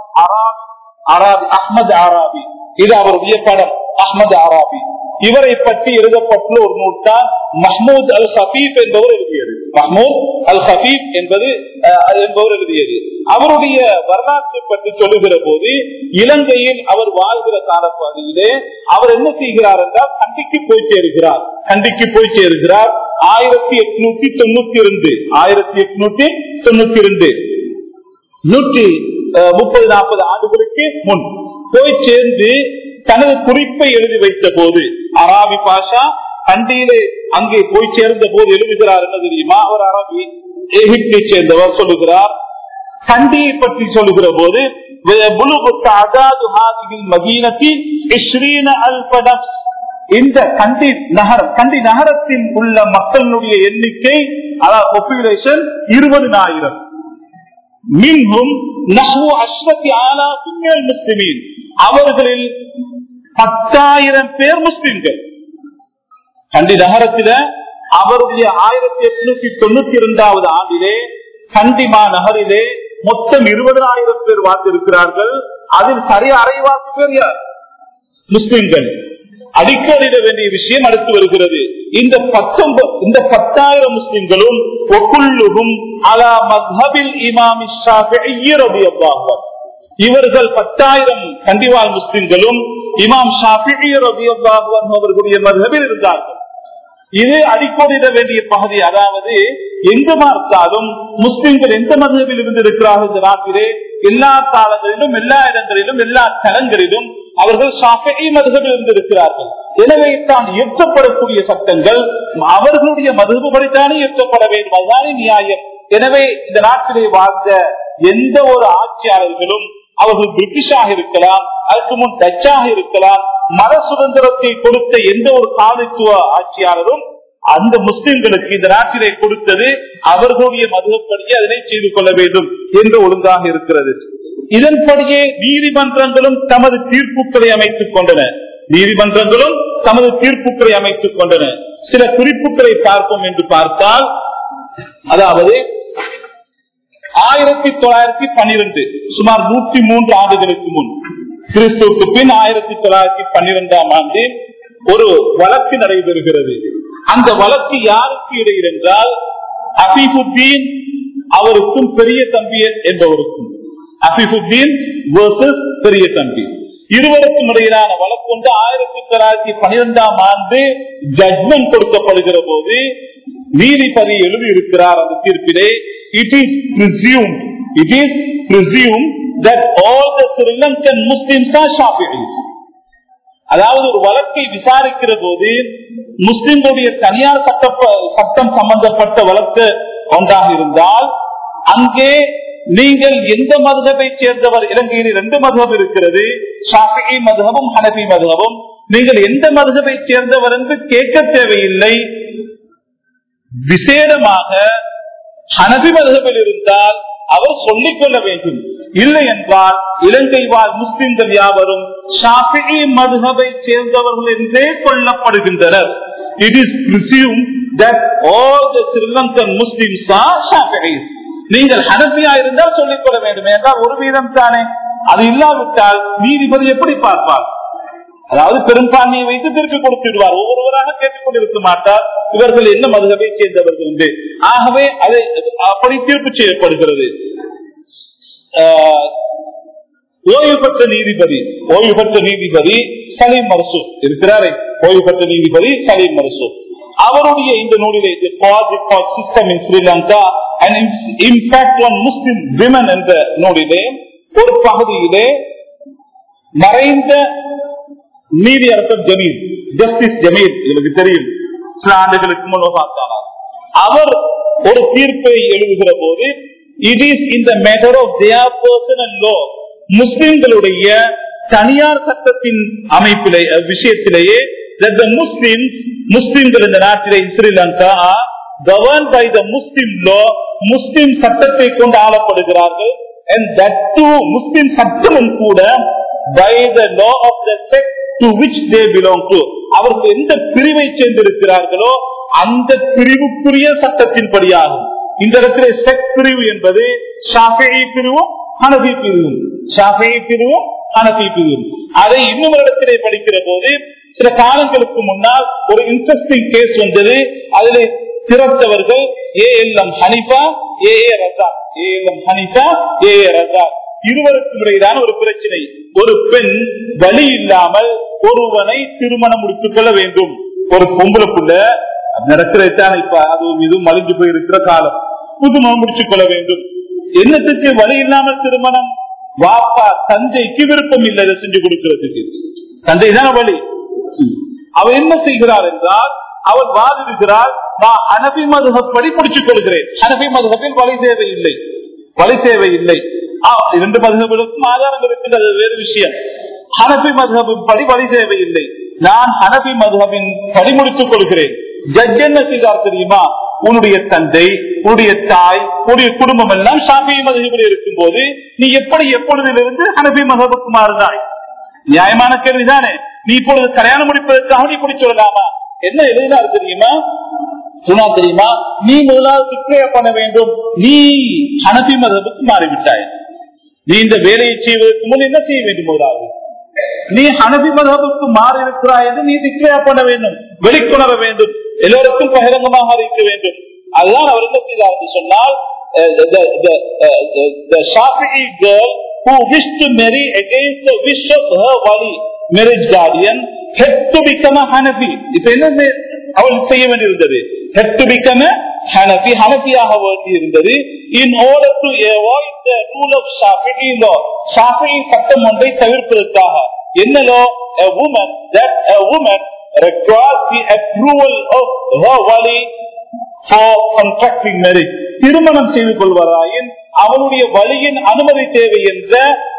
அராபி அஹ்மது ஆராபி இது அவருடைய படம் அஹ்மது ஆராபி இவரை பற்றி எழுதப்பட்டுள்ள ஒரு நூல் தான் மஹமூத் அல் ஹபீப் என்பவர் எழுதியது மஹமூத் அல் ஹபீப் என்பது அஹ், என்பவர் எழுதியது அவருடைய வரலாற்றை பற்றி சொல்லுகிற போது இலங்கையில் அவர் வாழ்கிற காலப்பகுதியிலே அவர் என்ன செய்கிறார் என்றால் கண்டிக்கு போய் சேருகிறார் கண்டிக்கு போய் சேருகிறார் ஆயிரத்தி எட்நூத்தி தொண்ணூத்தி இரண்டு ஆயிரத்தி எட்நூத்தி தொண்ணூத்தி இரண்டு நூற்றி அஹ், முப்பது நாற்பது ஆண்டுகளுக்கு முன் போய் சேர்ந்து தனது குறிப்பை எழுதி வைத்த போது அராபி பாஷா கண்டியிலே அங்கே போய் சேர்ந்த போது எழுதுகிறார் என்ன தெரியுமா அவர் அரபி எகிப்தை சேர்ந்தவர் சொல்லுகிறார் கண்டியை பற்றி சொல்லுகிற போது وَيَبْلُغُ تعداد هذه المدينة 20 ألف نفس. இந்த கண்டி நகரம் கண்டி நகரத்தில் உள்ள மக்களுடைய எண்ணிக்கை அதாவது பாப்புலேஷன் இருபதுனாயிரம் மின்ஹும் நஹ்வு அஷ்ரத்தி ஆலாஃபி மினல் முஸ்லிமீன் அவர்களில் பத்தாயிரம் பேர் முஸ்லிம்கள் கண்டி நகரத்தில அவருடைய ஆயிரத்தி எட்நூத்தி தொண்ணூத்தி இரண்டாவது ஆண்டிலே கண்டிமா நகரிலே மொத்தம் இருபதாயிரம் பேர் வாழ்ந்திருக்கிறார்கள் அதில் சரியா அரைவாசி பேர் யார் முஸ்லிம்கள் அடிக்கடிட வேண்டிய விஷயம் அடுத்து வருகிறது இந்த பத்தொன்பது இந்த பத்தாயிரம் முஸ்லிம்களும் ஒக்குள்ளுகும் அலா மத்ஹபில் இமாமி ஷாஃபிஈ ரலியல்லாஹு அன்ஹு. இவர்கள் பத்தாயிரம் கண்டிவால் முஸ்லிம்களும் இமாம் ஷாஃபிஈ ரலியல்லாஹு அன்ஹு அவர்களுடைய மத்ஹபில் இருந்தார்கள் இது அடிக்கோடிட வேண்டிய பகுதி அதாவது எங்க பார்த்தாலும் முஸ்லிம்கள் எந்த மதத்தில் இருந்திருக்கிறார்கள் இந்த நாட்டிலே எல்லா காலங்களிலும் எல்லா இடங்களிலும் எல்லா தலங்களிலும் அவர்கள் ஷாஃபி மதுகள் இருந்திருக்கிறார்கள் எனவே தான் இயற்றப்படக்கூடிய சட்டங்கள் அவர்களுடைய மதுபடித்தானே இயற்றப்பட வேண்டும் அதுதானே நியாயம் எனவே இந்த நாட்டிலே வாழ்ந்த எந்த ஒரு ஆட்சியாளர்களும் அவர்கள் பிரிட்டிஷாக இருக்கலாம் அதுக்கு முன் டச்சாக இருக்கலாம் மத சுதந்திரத்தை கொடுத்த எந்த ஒரு காலத்துவ ஆட்சியாளரும் அந்த முஸ்லிம்களுக்கு இந்த நாட்டிலே கொடுத்தது அவர்களுடைய மதுகப்படியே அதனை செய்து கொள்ள வேண்டும் என்று ஒழுங்காக இருக்கிறது இதன்படியே நீதிமன்றங்களும் தமது தீர்ப்புகளை அமைத்துக் கொண்டன நீதிமன்றங்களும் தமது தீர்ப்புகளை அமைத்துக் கொண்டன சில குறிப்புகளை பார்ப்போம் என்று பார்த்தால் அதாவது ஆயிரத்தி தொள்ளாயிரத்தி பன்னிரண்டு சுமார் நூற்றி மூன்று ஆண்டுகளுக்கு முன் கிறிஸ்துவுக்கு பின் ஆயிரத்தி தொள்ளாயிரத்தி பன்னிரெண்டாம் ஆண்டு ஒரு வழக்கு நடைபெறுகிறது அந்த வழக்கு யாருக்கு இடையில் என்றால் அபிபுத்தீன் அவருக்கும் பெரிய தம்பி என்பவருக்கும் அபிபுத்தீன் versus பெரிய தம்பி இருவருக்கும் இடையிலான வழக்கு வந்து ஆயிரத்தி தொள்ளாயிரத்தி பன்னிரெண்டாம் ஆண்டு ஜட்மெண்ட் கொடுக்கப்படுகிற போது நீதிபதி எழுதியிருக்கிறார் அந்த தீர்ப்பிலே it is presumed it is presumed that all the Sri Lankan Muslims are Shafi'is அதாவது ஒரு வழக்கை விசாரிக்கிற போது முஸ்லிம்களுடைய தனியார் சட்ட சட்டம் சம்பந்தப்பட்ட வழக்கு ஒன்றாக இருந்தால் அங்கே நீங்கள் எந்த மதுகபை சேர்ந்தவர் இலங்கையில் இரண்டு மதுகம் இருக்கிறது ஷாஃபி மதுகமும் ஹனபி மதுகமும் நீங்கள் எந்த மதுகபை சேர்ந்தவர் என்று கேட்க தேவையில்லை விசேடமாக ஹனபி மதுகபில் இருந்தால் அவர் சொல்லிக் கொள்ள வேண்டும் இல்லை என்றால் இலங்கை வாழ் முஸ்லிம்கள் யாவரும் ஷாஃபி மதுகபை சேர்ந்தவர்கள் என்றே கொள்ளப்படுகின்றனர் it is presumed that all the Sri Lankan Muslims are Shafi'is. நீங்கள் ஹனபியா இருந்தால் சொல்லிக் கொள்ள வேண்டும் என்றால் ஒரு வீதம் தானே அது இல்லாவிட்டால் நீதிபதி எப்படி பார்ப்பார் அதாவது பெரும்பான்மையை வைத்து திருப்பி கொடுத்துடுவார் ஒவ்வொருவராக கேட்டுக் கொண்டிருக்க மாட்டார் இவர்கள் என்ன மதுகபை சேர்ந்தவர்கள் என்று ஆகவே அது அப்படி தீர்ப்பு செய்யப்படுகிறது ஆஹ், ஓய்வு பெற்ற நீதிபதி ஓய்வு பெற்ற நீதிபதி சலீம் மர்சூ இருக்கிறாரே ஓய்வு பெற்ற நீதிபதி சலீம் மர்சூ அவருடைய இந்த நூலிலே system in Sri Lanka and impact on Muslim women என்ற நூலிலே ஒரு பகுதியிலே மறைந்த நீதியரசர் ஜமீல் ஜஸ்டிஸ் ஜமீல் எனக்கு தெரியும் சில ஆண்டுகளுக்கு முன் பார்த்தானார் அவர் ஒரு தீர்ப்பை எழுதுகிற போது இட் இஸ் இந்த matter of their personal law முஸ்லிம்களுடைய தனியார் சட்டத்தின் அமைப்பிலே அஹ், விஷயத்திலேயே that the Muslims முஸ்லிம்கள் இந்த நாட்டிலே Sri Lanka governed by the Muslim law முஸ்லிம் சட்டத்தை கொண்டு ஆளப்படுகிறார்கள் and that too முஸ்லிம் சட்டமும் கூட by the law of the sect to which they belong to அவர்கள் எந்த பிரிவை சேர்ந்திருக்கிறார்களோ அந்த பிரிவுக்குரிய சட்டத்தின்படியாகும் இந்த இடத்துல செக் பிரிவு என்பது ஷாஃபி பிரிவும் ஹனபி பிரிவும் ஷாஃபி பிரிவும் ஹனபி பிரிவும் அதை இன்னும் இடத்திலே படிக்கிற போது சில காலங்களுக்கு முன்னால் ஒரு இன்ட்ரெஸ்டிங் கேஸ் வந்தது அதில் திறத்தவர்கள் A L M Hanifa A A Raza A L M Hanifa A A Raza இருவருக்கும் இடையிலான ஒரு பிரச்சனை ஒரு பெண் வழி இல்லாமல் ஒருவனை திருமணம் முடித்துக் கொள்ள வேண்டும் ஒரு பொம்பளை புள்ள நடக்கிறதான் இப்ப அது மீது மலிஞ்சு போயிருக்கிற காலம் புதுமணம் முடிச்சுக் கொள்ள வேண்டும் என்னத்துக்கு வழி இல்லாமல் திருமணம் வாப்பா தந்தைக்கு விருப்பம் இல்லை இதை செஞ்சு கொடுக்கிறதுக்கு தந்தை தான் வழி அவர் என்ன செய்கிறார் என்றால் அவர் வாதிடுகிறார் நான் அனபி மதுகப்படி முடிச்சுக் கொள்கிறேன் அனபி மதுகப்பில் வழி தேவை இல்லை வழி தேவை இல்லை ஆ, இரண்டு மதுகங்களுக்கும் ஆதாரம் இருக்குது அது வேறு விஷயம் ஹனபி மதுகபின் படி வழி தேவையில்லை நான் ஹனபி மதுகபின் படி முடித்துக் கொள்கிறேன் ஜட்ஜ் என்ன செய்தார் தெரியுமா உன்னுடைய தந்தை உன்னுடைய தாய் உன்னுடைய குடும்பம் எல்லாம் ஷாஃபி மதுகபில் இருக்கும் போது நீ எப்படி எப்பொழுதிலிருந்து ஹனபி மதுகபுக்கு மாறுதாய் நியாயமான கேள்விதானே நீ இப்பொழுது கல்யாணம் முடிப்பதற்காக நீ இப்படி சொல்லலாமா என்ன எழுதினார் தெரியுமா சொன்னா தெரியுமா நீ முதலாவது டிக்ளேர் பண்ண வேண்டும் நீ ஹனபி மதத்துக்கு மாறிவிட்டாய் நீ இந்த வேலையை செய்வதற்கு முன் என்ன செய்ய வேண்டும் முதலாவது நீ ஹனபி மதத்துக்கு மாறி இருக்கிறாய் என்று நீ டிக்ளேர் பண்ண வேண்டும் வெளிக்கொணர வேண்டும் எல்லோருக்கும் பகிரங்கமாக அறிவிக்க வேண்டும் அதுதான் அவர் என்ன செய்தார் என்று சொன்னால் uh, the, the, the, uh, the, the Shafi'i girl who wished to marry against the wish of her wali, marriage guardian, had to become a Hanafi. இப்ப என்ன அவள் செய்ய வேண்டியிருந்தது had to become a Hanafi, Hanafiயாக வேண்டி இருந்தது in order to avoid the rule of Shafi'i law. Shafi'i சட்டம் ஒன்றை தவிர்ப்பதற்காக என்ன law? A woman, that a woman requires the approval of her wali for contracting marriage. திருமணம் செய்து கொள்வதாயின் அவனுடைய வழியின் அனுமதி தேவை என்ற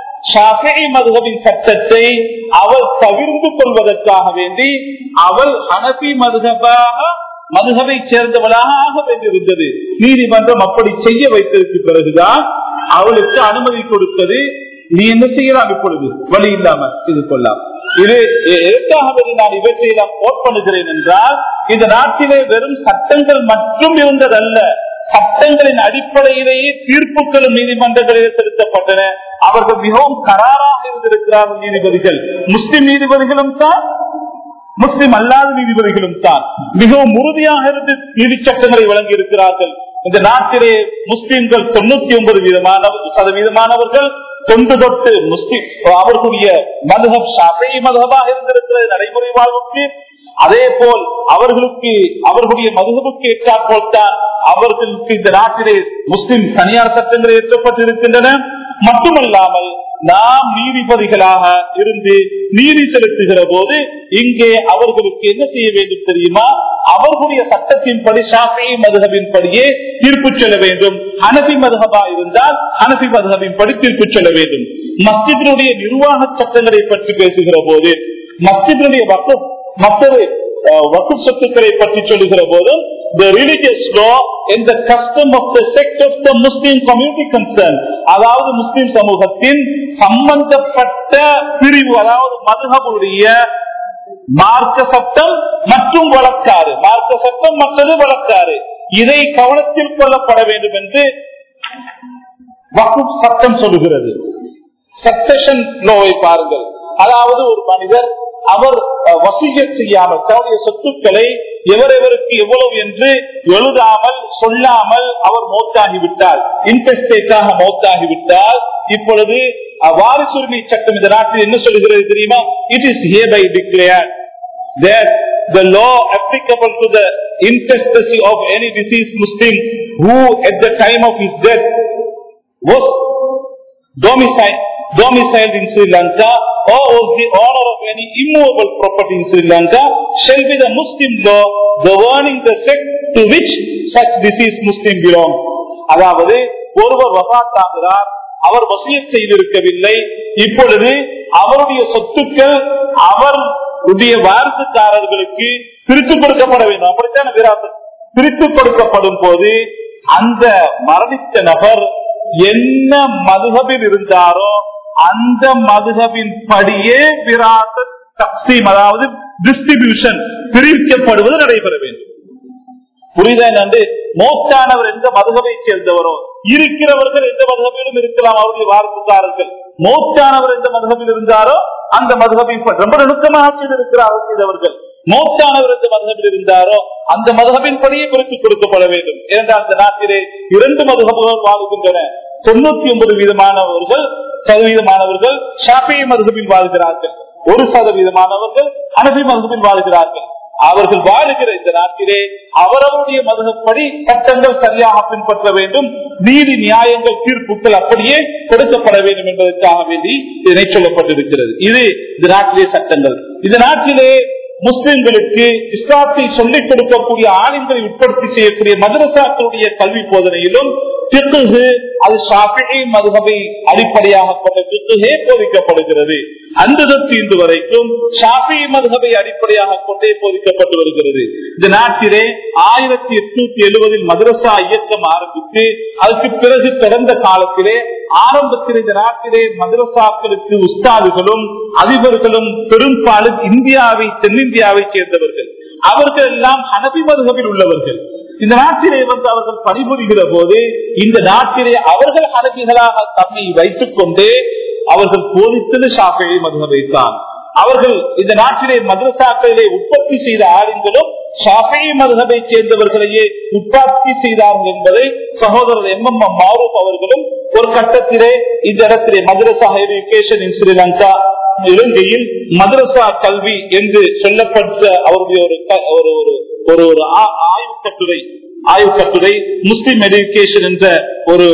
ஷாஃபிஈ மதுகபின் சட்டத்தை அவள் தவிர்த்து கொள்வதற்காக வேண்டி அவள் ஹனபி மதுகபாக மதுகபை சேர்ந்தவளாக ஆக வேண்டியிருந்தது நீதிமன்றம் அப்படி செய்ய வைத்ததற்கு பிறகுதான் அவளுக்கு அனுமதி கொடுத்தது நீ என்ன செய்யலாம் இப்பொழுது வழி இல்லாமல் செய்து கொள்ளலாம் இது எதற்காக வேண்டி நான் இவற்றை எல்லாம் கோட் பண்ணுகிறேன் என்றால் இந்த நாட்டிலே வெறும் சட்டங்கள் மட்டும் இருந்ததல்ல சட்டங்களின் அடிப்படையிலேயே தீர்ப்புகளும் நீதிமன்றங்களிலே செலுத்தப்பட்டன அவர்கள் மிகவும் கராராக இருந்திருக்கிறார்கள் நீதிபதிகள் முஸ்லிம் நீதிபதிகளும் தான் முஸ்லிம் அல்லாத நீதிபதிகளும் தான் மிகவும் உறுதியாக இருந்து நீதி சட்டங்களை வழங்கி இருக்கிறார்கள் இந்த நாட்டிலே முஸ்லிம்கள் தொண்ணூத்தி ஒன்பது வீதமான சதவீதமானவர்கள் தொன்று தொட்டு முஸ்லிம் அவர்களுடைய மதுகம் ஷாஃபி மதுகமாக இருந்திருக்கிறது நடைமுறை வாழ்வுக்கு அதே போல் அவர்களுக்கு அவர்களுடைய மதுகமுக்கு ஏற்றாற்போல் தான் அவர்களுக்கு இந்த நாட்டிலே முஸ்லிம் தனியார் சட்டங்கள் ஏற்றப்பட்டிருக்கின்றன மட்டுமல்லாமல் நாம் நீதிபதிகளாக இருந்து நீதி செலுத்துகிற போது இங்கே அவர்களுக்கு என்ன செய்ய வேண்டும் தெரியுமா அவர்களுடைய சட்டத்தின்படி ஷாஃபி மதுகபின் படியே தீர்ப்பு சொல்ல வேண்டும் அனபி மதுகபா இருந்தால் அனபி மதுகபின் படி தீர்ப்பு சொல்ல வேண்டும் மஸ்ஜிதினுடைய நிர்வாக சட்டங்களை பற்றி பேசுகிற போது மஸ்ஜிதினுடைய வக்கம் மற்றது வக்கு சொத்துக்களை பற்றி சொல்லுகிற போது the religious law and the custom of the sect of the Muslim community concerned அதாவது முஸ்லிம் சமூகத்தின் சம்பந்தப்பட்ட பிரிவு அதாவது மதுகபுடைய மார்க்க சட்டம் மற்றும் வழக்காறு மார்க்க சட்டம் மற்றது வழக்காறு இதை கவனத்தில் கொள்ளப்பட வேண்டும் என்று வகுப் சட்டம் சொல்லுகிறது சக்சஷன் லோவை பாருங்கள் அதாவது ஒரு மனிதர் அவர் வசீக செய்யாமல் தன்னுடைய சொத்துக்களை எவரெவருக்கு எவ்வளவு என்று எழுதாமல் சொல்லாமல் அவர் மௌத்தாகிவிட்டால் இன்டெஸ்டேட்டாக மௌத்தாகிவிட்டால் இப்பொழுது வாரிசுரிமை சட்டம் இந்த நாட்டில் என்ன சொல்கிறது தெரியுமா it is here by declare that the law applicable to the intestacy of any deceased Muslim who at the time of his death was domiciled, domiciled in Sri Lanka or was the owner of any immovable property in Sri Lanka shall be the Muslim law governing the sect to which such deceased Muslim belong. அதாவது ஒருவர் வகாத்தாகிறார் அவர் வசிய செய்திருக்கவில்லை இப்பொழுது அவருடைய சொத்துக்கள் அவருடைய வாரிசுக்காரர்களுக்கு பிரித்து கொடுக்கப்பட வேண்டும் அப்படித்தான விராசத் பிரித்து கொடுக்கப்படும் போது அந்த மரணித்த நபர் என்ன மதுகபில் இருந்தாரோ அந்த மதுகபின் படியே விராசத் தக்சீம் அதாவது டிஸ்ட்ரிபியூஷன் பிரிக்கப்படுவது நடைபெற வேண்டும் புரியுதா என்று மோட்டானவர் எந்த மதுகவை சேர்ந்தவரோ இருக்கிறவர்கள் எந்த மதுகவிலும் இருக்கலாம் அவருடைய வார்த்தைக்காரர்கள் மோட்டானவர் எந்த மதுகவில் இருந்தாரோ அந்த மதுகவை ரொம்ப நுணுக்கமாக செய்திருக்கிறார்கள் செய்தவர்கள் மோட்டானவர் எந்த மதுகவில் இருந்தாரோ அந்த மதுகவின் படியே குறித்துக் கொடுக்கப்பட வேண்டும் ஏனென்றால் அந்த நாட்டிலே இரண்டு மதுகபுகள் வாழ்கின்றன தொண்ணூத்தி ஒன்பது வீதமானவர்கள் சதவீதமானவர்கள் ஷாஃபி மதுகபில் வாழ்கிறார்கள் ஒரு சதவீதமானவர்கள் அனபி மதுகபில் வாழ்கிறார்கள் அவர்கள் வாழுகிற இந்த நாட்டிலே அவரவருடைய மதுகப்படி சட்டங்கள் சரியாக பின்பற்ற வேண்டும் நீதி நியாயங்கள் தீர்ப்புகள் அப்படியே கொடுக்கப்பட வேண்டும் என்பதற்காக வேண்டி இதனை சொல்லப்பட்டிருக்கிறது இது இந்த நாட்டிலே சட்டங்கள் இந்த நாட்டிலே முஸ்லிம்களுக்கு இஸ்லாத்தை சொல்லிக் கொடுக்கக்கூடிய ஆளுங்களை உட்படுத்தி செய்யக்கூடிய மதரசாக்களுடைய கல்வி போதனையிலும் திக்குகு அது ஷாஃபி மதுகவை அடிப்படையாக கொண்ட திக்குகே போதிக்கப்படுகிறது அந்ததற்கு இன்று வரைக்கும் ஷாஃபி மதுகவை அடிப்படையாக கொண்டே போதிக்கப்பட்டு வருகிறது இந்த நாட்டிலே ஆயிரத்தி எட்நூத்தி எழுபதில் மதரசா இயக்கம் ஆரம்பித்து அதுக்கு பிறகு தொடர்ந்த காலத்திலே ஆரம்பத்தில் இந்த நாட்டிலே மதரசாக்களுக்கு உஸ்தாதுகளும் அதிபர்களும் பெரும்பாலும் இந்தியாவை தென்னிந்தியாவை சேர்ந்தவர்கள் அவர்கள் எல்லாம் ஹனபி மதுகவில் உள்ளவர்கள் இந்த நாட்டிலே வந்து அவர்கள் பணிபுரிகிற போது இந்த நாட்டிலே அவர்கள் ஹனபிகளாக தம்மை வைத்துக் கொண்டே அவர்கள் போதித்தது ஷாஃபி மதுகவைத்தான் அவர்கள் இந்த நாட்டிலே மதரசாக்களிலே உற்பத்தி செய்த ஆளுங்களும் ஷாஃபி மதுகவை சேர்ந்தவர்களையே உற்பத்தி செய்தார்கள் என்பதை சகோதரர் எம் எம் மாரூப் அவர்களும் ஒரு கட்டத்திலே இந்த இடத்திலே மதரசா எஜுகேஷன் இன் ஸ்ரீலங்கா இலங்கையில் மதரசா கல்வி என்று சொல்லப்பட்ட அவருடைய ஒரு க- ஒரு ஒரு ஒரு ஒரு ஆ- ஆய்வு கட்டுரை ஆய்வு கட்டுரை முஸ்லிம் எஜுகேஷன் என்ற ஒரு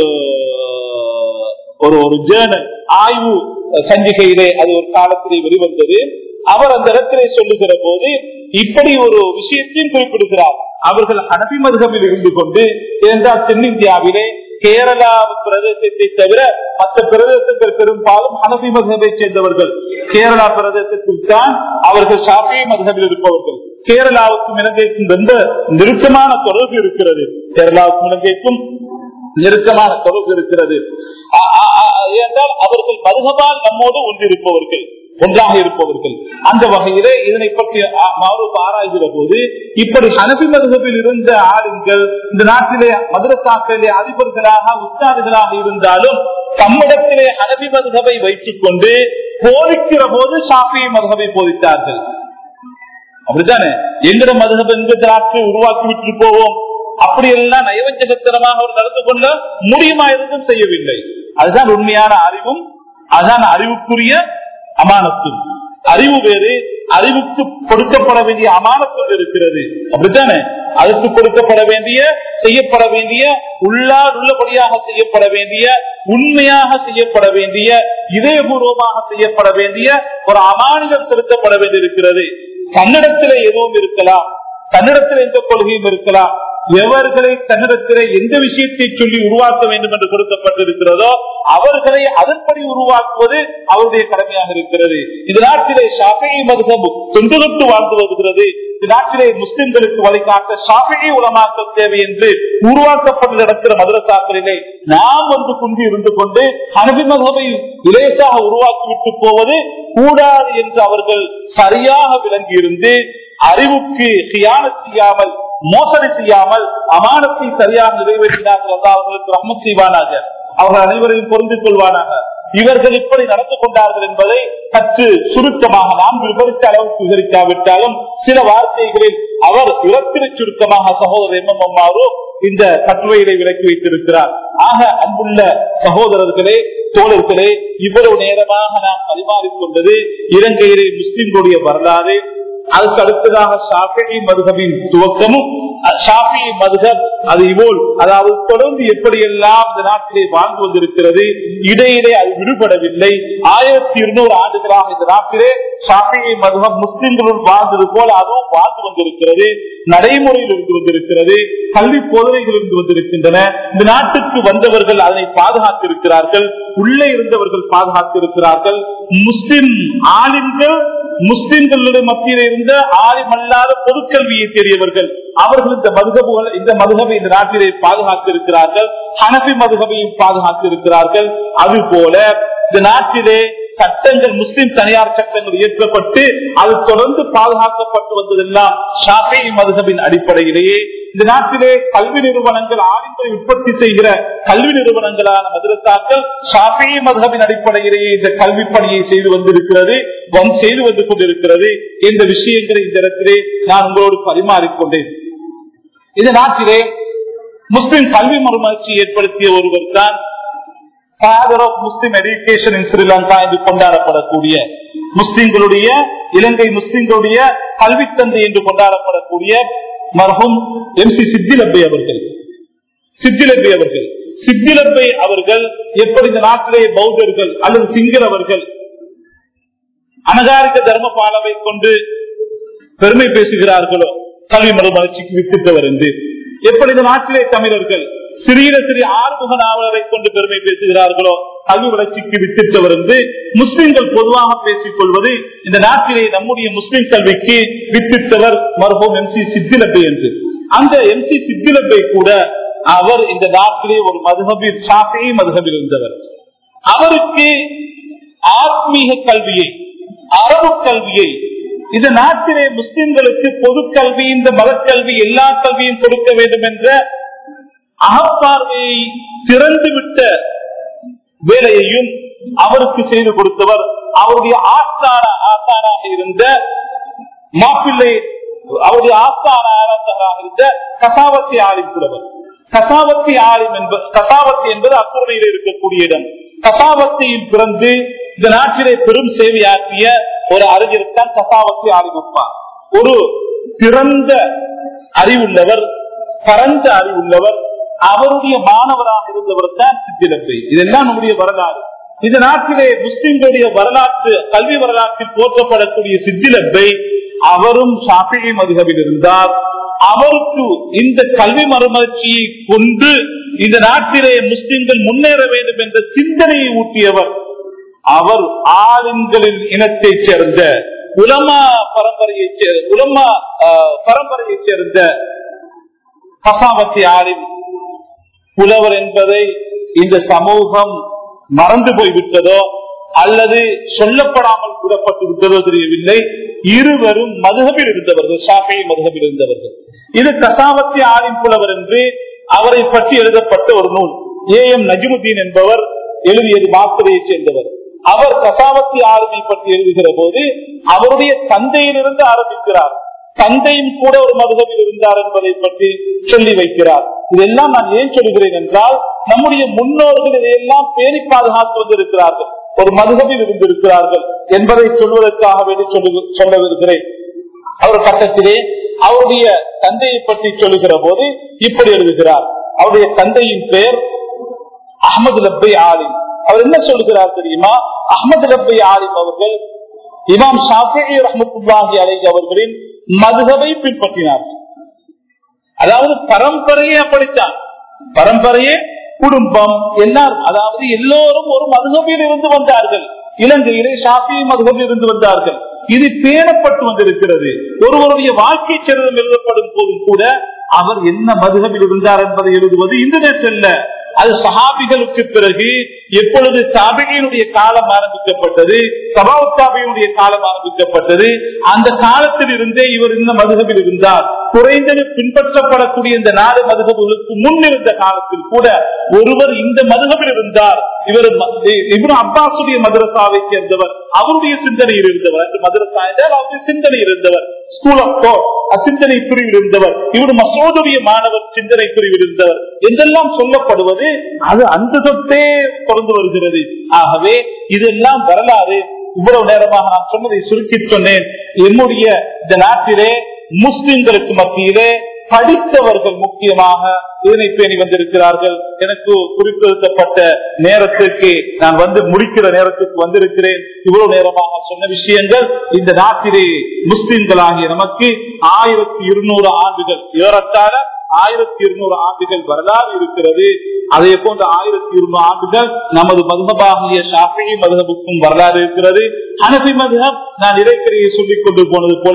ஒரு ஒரு ஜேர்னல் ஆய்வு சஞ்சிகையிலே அது ஒரு காலத்திலே வெளிவந்தது அவர் அந்த இடத்திலே சொல்லுகிற போது இப்படி ஒரு விஷயத்தையும் குறிப்பிடுகிறார் அவர்கள் ஹனபி மதுகமில் இருந்து கொண்டு என்றால் தென்னிந்தியாவிலே கேரளா பிரதேசத்தை தவிர மற்ற பிரதேசங்கள் பெரும்பாலும் ஹனபி மதுகவை சேர்ந்தவர்கள் கேரளா பிரதேசத்தில் தான் அவர்கள் ஷாஃபி மதுகவில் இருப்பவர்கள் கேரளாவுக்கும் இலங்கைக்கும் ரொம்ப நெருக்கமான தொடர்பு இருக்கிறது கேரளாவுக்கும் இலங்கைக்கும் நெருக்கமான தொடர்பு இருக்கிறது ஆ- ஆ- ஆ- ஏனென்றால் அவர்கள் மருகபால் நம்மோடு ஒன்றிருப்பவர்கள் ஒன்றாக இருப்பவர்கள் அந்த வகையிலே இதனை பற்றி ஆ- மாரூப் ஆராய்கிற போது இப்படி ஹனபி மதுகபில் இருந்த ஆளுங்கள் இந்த நாட்டிலே மதுரசாக்களிலே அதிபர்களாக உஸ்தாதுகளாக இருந்தாலும் தம்மிடத்திலே ஹனபி மதுகபை வைத்துக் கொண்டு போதிக்கிற போது ஷாஃபி மதுகபை போதித்தார்கள் அப்படித்தானே எங்கட மதுகப எங்க திராட்சை உருவாக்கி விட்டு போவோம் அப்படி எல்லாம் நயவஞ்சகத்தனமாக அவர் நடந்து கொள்ள முடியுமா இருந்தும் செய்யவில்லை அதுதான் உண்மையான அறிவும் அதுதான் அறிவுக்குரிய அமானத்தும் அறிவு வேறு அறிவுக்கு கொடுக்கப்பட வேண்டிய அமானத்தும் இருக்கிறது அப்படித்தானே அதுக்கு கொடுக்கப்பட வேண்டிய செய்யப்பட வேண்டிய உள்ளார் உள்ளபடியாக செய்யப்பட வேண்டிய உண்மையாக செய்யப்பட வேண்டிய இதயபூர்வமாக செய்யப்பட வேண்டிய ஒரு அமானிதம் செலுத்தப்பட வேண்டியிருக்கிறது தன்னிடத்திலே எதுவும் இருக்கலாம் தன்னிடத்தில் எந்த கொள்கையும் இருக்கலாம் எவர்களை தன்னிடத்திலே எந்த விஷயத்தை சொல்லி உருவாக்க வேண்டும் என்று கொடுக்கப்பட்டிருக்கிறதோ அவர்களை அதன்படி உருவாக்குவது அவருடைய கடமையாக இருக்கிறது இந்த நாட்டிலே ஷாஃபி மதுகம் தொண்டு தொட்டு வாழ்ந்து வருகிறது இந்த நாட்டிலே முஸ்லிம்களுக்கு வழிகாட்ட ஷாஃபி உலமாக்க தேவை என்று உருவாக்கப்பட்டு நடக்கிற மதரசாக்களிலே நாம் வந்து குந்தி இருந்து கொண்டு அனபி மதவை இலேசாக உருவாக்கிவிட்டு போவது கூடாது என்று அவர்கள் சரியாக விளங்கி இருந்து அறிவுக்கு கியானத் செய்யாமல் மோசடி செய்யாமல் அமானத்தை சரியாக நிறைவேற்றினார்கள் அல்லாஹ் அவர்களுக்கு ரஹ்மத் செய்வானாக அவர்கள் அனைவரையும் பொருந்திக் கொள்வானாக இவர்கள் இப்படி நடந்து கொண்டார்கள் என்பதை சற்று சுருக்கமாக நாம் விவரித்த அளவுக்கு விவரிக்காவிட்டாலும் சில வார்த்தைகளில் அவர் இறப்பினை சுருக்கமாக சகோதரர் எம் எம் அம்மாவோ இந்த கட்டுரையிலே விலக்கி வைத்திருக்கிறார் ஆக அன்புள்ள சகோதரர்களே தோழர்களே இவ்வளவு நேரமாக நாம் பரிமாறிக்கொண்டது இலங்கையிலே முஸ்லிம்களுடைய வரலாறு அதுக்கு அடுத்ததாக ஷாஃபி மதுகபின் துவக்கமும் ஷாஃபி மதுகப் அது இவோல் அதாவது தொடர்ந்து எப்படியெல்லாம் இந்த நாட்டிலே வாழ்ந்து வந்திருக்கிறது இடையிலே அது விடுபடவில்லை ஆயிரத்தி இருநூறு ஆண்டுகளாக இந்த நாட்டிலே ஷாஃபி மதுகம் முஸ்லிம்களுடன் வாழ்ந்தது போல அதுவும் வாழ்ந்து வந்திருக்கிறது நடைமுறையில் இருந்து வந்திருக்கிறது கல்வி போதனைகள் இருந்து வந்திருக்கின்றன இந்த நாட்டுக்கு வந்தவர்கள் அதனை பாதுகாத்திருக்கிறார்கள் உள்ளே இருந்தவர்கள் பாதுகாத்திருக்கிறார்கள் முஸ்லிம் ஆலிம்கள் முஸ்லிம்களுடைய மத்தியில் இருந்த ஆலிமல்லாத பொதுக்கல்வியை தெரியவர்கள் அவர்கள் இந்த மதுகபுகள் இந்த மதுகபை இந்த நாட்டிலே பாதுகாத்திருக்கிறார்கள் ஹனபி மதுகபையும் பாதுகாத்திருக்கிறார்கள் அதுபோல இந்த நாட்டிலே சட்டங்கள் முஸ்லிம் தனியார் சட்டங்கள் இயற்றப்பட்டு அது தொடர்ந்து பாதுகாக்கப்பட்டு வந்ததெல்லாம் ஷாஃபி மதுகபின் அடிப்படையிலேயே இந்த நாட்டிலே கல்வி நிறுவனங்கள் ஆளுங்களை உற்பத்தி செய்கிற கல்வி நிறுவனங்களான மதுரத்தாக்கள் ஷாஃபி மதபின் அடிப்படையிலேயே இந்த கல்வி பணியை செய்து வந்திருக்கிறது வந்து செய்து வந்து கொண்டிருக்கிறது இந்த விஷயங்களை இந்த இடத்திலே நான் உங்களோடு பரிமாறிக்கொண்டேன் இந்த நாட்டிலே முஸ்லிம் கல்வி மறுமலர்ச்சி ஏற்படுத்திய ஒருவர் தான் father of Muslim education in Sri Lanka என்று கொண்டாடப்படக்கூடிய முஸ்லிம்களுடைய இலங்கை முஸ்லிம்களுடைய கல்வி தந்தை என்று கொண்டாடப்படக்கூடிய மர்ஹூம் எம் சி சித்திலப்பை அவர்கள் சித்திலப்பை அவர்கள் சித்திலப்பை அவர்கள் எப்படி இந்த நாட்டிலே பௌத்தர்கள் அல்லது சிங்களவர்கள் அனகாரிக தர்ம பாலவை கொண்டு பெருமை பேசுகிறார்களோ கல்வி மறுமலர்ச்சிக்கு வித்திட்டவர் என்று எப்படி இந்த நாட்டிலே தமிழர்கள் சிறிய சிறிய ஆறுமுக நாவலரை கொண்டு பெருமை பேசுகிறார்களோ கல்வி வளர்ச்சிக்கு வித்திட்டவர் என்று முஸ்லிம்கள் பொதுவாக பேசிக் கொள்வது இந்த நாட்டிலே நம்முடைய முஸ்லிம் கல்விக்கு வித்திட்டவர் மருத்துவம் எம் சி சித்திலப்பை என்று அந்த எம் சி சித்திலப்பை கூட அவர் இந்த நாட்டிலே ஒரு மதுகபில் சாஃபி மதுகபில் இருந்தவர் அவருக்கு ஆத்மீக கல்வியை அரபு கல்வியை இந்த நாட்டிலே முஸ்லிம்களுக்கு பொது கல்வி இந்த மதக்கல்வி எல்லா கல்வியும் கொடுக்க வேண்டும் என்ற அகப்பார்வையை திறந்துவிட்ட வேலையையும் அவருக்கு செய்து கொடுத்தவர் அவருடைய ஆஸ்தான ஆஸ்தானாக இருந்த மாப்பிள்ளை அவருடைய ஆஸ்தான ஆராய்ச்சாராக இருந்த கசாவத்தி ஆலிம் புலவர் கசாவத்தி ஆலிம் என்பது கசாவத்தி என்பது அக்குறையில் இருக்கக்கூடிய இடம் கசாவத்தியில் பிறந்து இந்த நாட்டிலே பெரும் சேவையாற்றிய ஒரு அறிஞர் தான் கசாவத்தி ஆலிமப்பா ஒரு பிறந்த அறிவுள்ளவர் பரந்த அறிவுள்ளவர் அவருடைய மாணவராக இருந்தவர் தான் சித்திலப்பை இதெல்லாம் நம்முடைய வரலாறு இந்த நாட்டிலே முஸ்லிம்களுடைய வரலாற்று கல்வி வரலாற்றில் போற்றப்படக்கூடிய சித்திலப்பை அவரும் ஷாஃபி மதுகவில் இருந்தார் அவருக்கு இந்த கல்வி மறுமலர்ச்சியை கொண்டு இந்த நாட்டிலே முஸ்லிம்கள் முன்னேற வேண்டும் என்ற சிந்தனையை ஊட்டியவர் அவர் ஆளுங்களின் இனத்தைச் சேர்ந்த உலமா பரம்பரையைச் சேர்ந்த உலமா பரம்பரையைச் சேர்ந்த கசாவத்தி ஆலிம் புலவர் என்பதை இந்த சமூகம் மறந்து போய்விட்டதோ அல்லது சொல்லப்படாமல் கூறப்பட்டு விட்டதோ தெரியவில்லை இருவரும் மதுகபில் இருந்தவர்கள் ஷாஃபி மதுகபில் இருந்தவர்கள் இது கசாவத்தி ஆலிம் புலவர் என்று அவரை பற்றி எழுதப்பட்ட ஒரு நூல் ஏ எம் நஜிமுதீன் என்பவர் எழுதியது மாஸ்கரையை சேர்ந்தவர் அவர் கசாவத்தி ஆளுமை பற்றி எழுதுகிற போது அவருடைய தந்தையிலிருந்து ஆரம்பிக்கிறார் தந்தையும் கூட ஒரு மதுகபில் இருந்தார் என்பதை பற்றி சொல்லி வைக்கிறார் இதெல்லாம் நான் ஏன் சொல்கிறேன் என்றால் நம்முடைய முன்னோர்கள் இதையெல்லாம் பேணி பாதுகாத்து வந்திருக்கிறார்கள் ஒரு மதுகபில் இருந்திருக்கிறார்கள் என்பதை சொல்வதற்காக வேண்டி சொல்லு சொல்ல வருகிறேன் அவர் கட்டத்திலே அவருடைய தந்தையை பற்றி சொல்லுகிற போது இப்படி எழுதுகிறார் அவருடைய தந்தையின் பெயர் அகமது லப்பை ஆலிம் அவர் என்ன சொல்லுகிறார் தெரியுமா அகமது லப்பை ஆலிம் அவர்கள் இமாம் ஷாஃபி ரஹமத்துல்லாஹி அலை அவர்களின் மதுகவை பின்பற்றினார்கள் அதாவது பரம்பரையே அப்படித்தான் பரம்பரையே குடும்பம் எல்லாரும் அதாவது எல்லோரும் ஒரு மதுகபில் இருந்து வந்தார்கள் இலங்கையிலே ஷாஃபி மதுகபில் இருந்து வந்தார்கள் இது பேணப்பட்டு வந்திருக்கிறது ஒருவருடைய வாழ்க்கை சரிதம் எழுதப்படும் போதும் கூட அவர் என்ன மதுகபில் இருந்தார் என்பதை எழுதுவது இன்டர்நெட் அல்ல அது சஹாபிகளுக்கு பிறகு எப்பொழுது சாபிகையினுடைய காலம் ஆரம்பிக்கப்பட்டது சபாவுத்தாபியினுடைய காலம் ஆரம்பிக்கப்பட்டது அந்த காலத்தில் இருந்தே இவர் இந்த மதுகபில் இருந்தார் குறைந்தது பின்பற்றப்படக்கூடிய இந்த நாடு மதுகபுகளுக்கு முன் இருந்த காலத்தில் கூட ஒருவர் இந்த மதுகபில் இருந்தார் இவர் இவர் அப்பாசுடைய மதரசாவை சேர்ந்தவர் அவருடைய சிந்தனையில் இருந்தவர் அந்த மதரசா என்றால் அவருடைய சிந்தனையில் இருந்தவர் ஸ்கூல் ஆஃப் தாட் சிந்தனை பிரிவில் இருந்தவர் இவர் மசோதுடைய மாணவர் சிந்தனை பிரிவில் இருந்தவர் என்றெல்லாம் சொல்லப்படுவது அது அந்த தொட்டே தொடர்ந்து வருகிறது ஆகவே இதெல்லாம் வரலாறு இவ்வளவு நேரமாக நான் சொன்னதை சுருக்கி சொன்னேன் என்னுடைய இந்த நாட்டிலே முஸ்லிம்களுக்கு மத்தியிலே படித்தவர்கள் முக்கியமாக இதனை பேணி வந்திருக்கிறார்கள் எனக்கு குறிப்பிடுத்தப்பட்ட நேரத்திற்கு நான் வந்து முடிக்கிற நேரத்துக்கு வந்திருக்கிறேன் இவ்வளவு நேரமாக சொன்ன விஷயங்கள் இந்த நாட்டிலே முஸ்லிம்களாகிய நமக்கு ஆயிரத்தி இருநூறு ஆண்டுகள் ஏறத்தாழ ஆயிரத்தி இருநூறு ஆண்டுகள் வரலாறு இருக்கிறது அதே போன்ற ஆயிரத்தி இருநூறு ஆண்டுகள் நமது மதுகபாகிய ஷாஃபி மதுகபுக்கும் வரலாறு இருக்கிறது ஹனபி மதுகம் நான் இடைக்கரையை சொல்லிக் கொண்டு போனது போல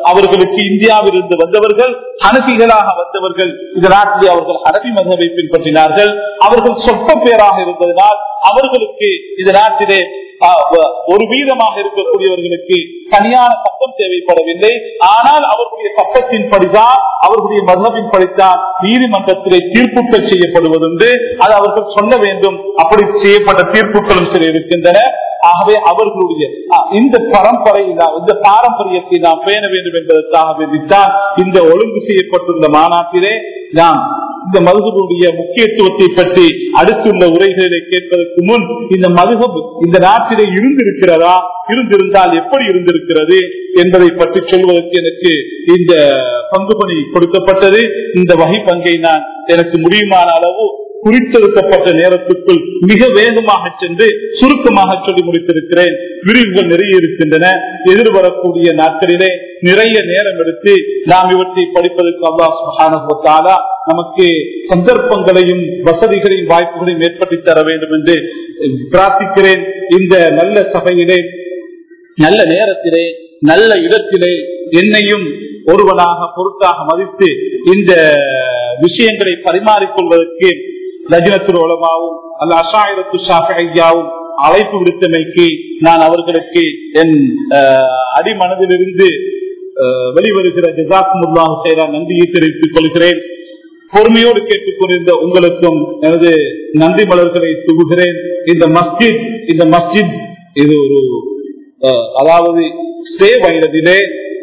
அவர்களுக்கு இந்தியாவில் இருந்து வந்தவர்கள் ஹனபிகளாக வந்தவர்கள் இந்த நாட்டிலே அவர்கள் ஹனபி மதவை பின்பற்றினார்கள் அவர்கள் சொற்ப பேராக இருந்ததனால் அவர்களுக்கு இந்த நாட்டிலே ஆஹ், வ- ஒரு வீதமாக இருக்கக்கூடியவர்களுக்கு தனியான சட்டம் தேவைப்படவில்லை ஆனால் அவர்களுடைய சட்டத்தின் படிதான் அவர்களுடைய மதத்தின் படித்தான் நீதிமன்றத்திலே தீர்ப்புகள் செய்யப்படுவதுண்டு அது அவர்கள் சொல்ல வேண்டும் அப்படி செய்யப்பட்ட தீர்ப்புகளும் சில இருக்கின்றன ஆகவே அவர்களுடைய ஆஹ், இந்த பரம்பரை இந்த பாரம்பரியத்தை நாம் பேண வேண்டும் என்பதற்காக வேண்டித்தான் இந்த ஒழுங்கு செய்யப்பட்டுள்ள மாநாட்டிலே நாம் இந்த மதுகபுடைய முக்கியத்துவத்தை பற்றி அடுத்துள்ள உரைகளை கேட்பதற்கு முன் இந்த மதுகப் இந்த நாட்டிலே இருந்திருக்கிறதா இருந்திருந்தால் எப்படி இருந்திருக்கிறது என்பதை பற்றி சொல்வதற்கு எனக்கு இந்த பங்கு பணி கொடுக்கப்பட்டது இந்த வகை பங்கை நான் எனக்கு முடியுமான அளவு குறித்தெடுக்கப்பட்ட நேரத்துக்குள் மிக வேகமாக சென்று சுருக்கமாக சொல்லி முடித்திருக்கிறேன் விரிவுகள் நிறைய இருக்கின்றன எதிர்வரக்கூடிய நாட்களிலே நிறைய நேரம் எடுத்து நாம் இவற்றை படிப்பதற்கு அல்லாஹ் சுப்ஹானஹு வ தஆலா நமக்கு சந்தர்ப்பங்களையும் வசதிகளையும் வாய்ப்புகளையும் ஏற்படுத்தி தர வேண்டும் என்று பிரார்த்திக்கிறேன் இந்த நல்ல சபையிலே நல்ல நேரத்திலே நல்ல இடத்திலே என்னையும் ஒருவனாக பொருட்டாக மதித்து இந்த விஷயங்களை பரிமாறிக்கொள்வதற்கு லஜனத்துல் உலமாவும் அல்ல அஷாயிரத்து ஷாஃபியாவும் அழைப்பு விடுத்தமைக்கு நான் அவர்களுக்கு என் அஹ், அடிமனதிலிருந்து அஹ், வெளிவருகிற ஜசாக்குமுல்லாஹு செய்தா நன்றியை தெரிவித்துக் கொள்கிறேன் பொறுமையோடு கேட்டுக்கொண்டிருந்த உங்களுக்கும் எனது நன்றி மலர்களை துகுகிறேன் இந்த மஸ்ஜித் இந்த மஸ்ஜித் இது ஒரு அஹ், அதாவது ஸ்ரே வயதிலே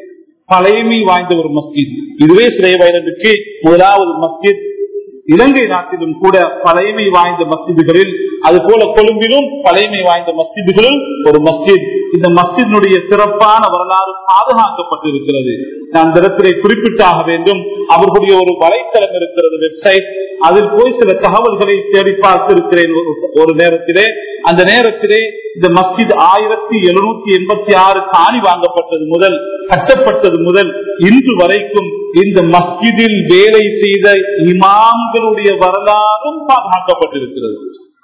பழைமை வாய்ந்த ஒரு மஸ்ஜித் இதுவே ஸ்ரே வயதுக்கு முதலாவது மஸ்ஜித் இலங்கை நாட்டிலும் கூட பழைமை வாய்ந்த மஸ்ஜிதுகளில் அது போல கொழும்பிலும் பழைமை வாய்ந்த மஸ்ஜிதுகளில் ஒரு மஸ்ஜித் இந்த மஸ்ஜிதினுடைய சிறப்பான வரலாறு பாதுகாக்கப்பட்டிருக்கிறது நான் இந்த இடத்திலே குறிப்பிட்டாக வேண்டும் அவர்களுடைய ஒரு வலைத்தளம் இருக்கிறது வெப்சைட் அதில் போய் சில தகவல்களை தேடி பார்த்திருக்கிறேன் ஒரு- ஒரு நேரத்திலே அந்த நேரத்திலே இந்த மஸ்ஜித் ஆயிரத்தி எழுநூத்தி எண்பத்தி ஆறு காணி வாங்கப்பட்டது முதல் கட்டப்பட்டது முதல் இன்று வரைக்கும் இந்த மஸ்ஜிதில் வேலை செய்த இமாம்களுடைய வரலாறும் பாதுகாக்கப்பட்டிருக்கிறது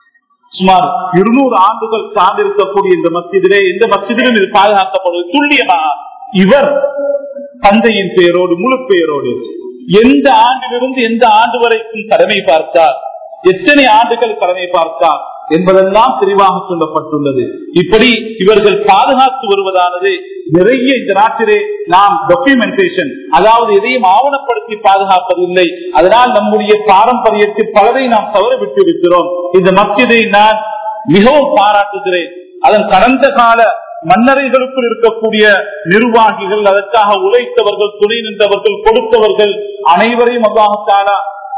சுமார் இருநூறு ஆண்டுகள் சார்ந்திருக்கக்கூடிய இந்த மஸ்ஜிதிலே இந்த மஸ்ஜிதிலும் இது பாதுகாக்கப்படுவது துல்லியமா இவர் தந்தையின் பெயரோடு முழு பெயரோடு எந்த ஆண்டிலிருந்து எந்த ஆண்டு வரைக்கும் கடமை பார்த்தார் எத்தனை ஆண்டுகள் கடமை பார்த்தார் என்பதெல்லாம் தெளிவாக சொல்லப்பட்டுள்ளது இப்படி இவர்கள் பாதுகாத்து வருவதானது நிறைய இந்த நாட்டிலே நாம் டாக்குமெண்டேஷன் அதாவது எதையும் ஆவணப்படுத்தி பாதுகாப்பதில்லை அதனால் நம்முடைய பாரம்பரியத்தில் பலரை நாம் தவற விட்டு இருக்கிறோம் இந்த மஸ்ஜிதை நான் மிகவும் பாராட்டுகிறேன் அதன் கடந்த கால மன்னரைகளுக்குள் இருக்கக்கூடிய நிர்வாகிகள் அதற்காக உழைத்தவர்கள் துணை நின்றவர்கள் கொடுத்தவர்கள் அனைவரையும் அல்லாஹாலா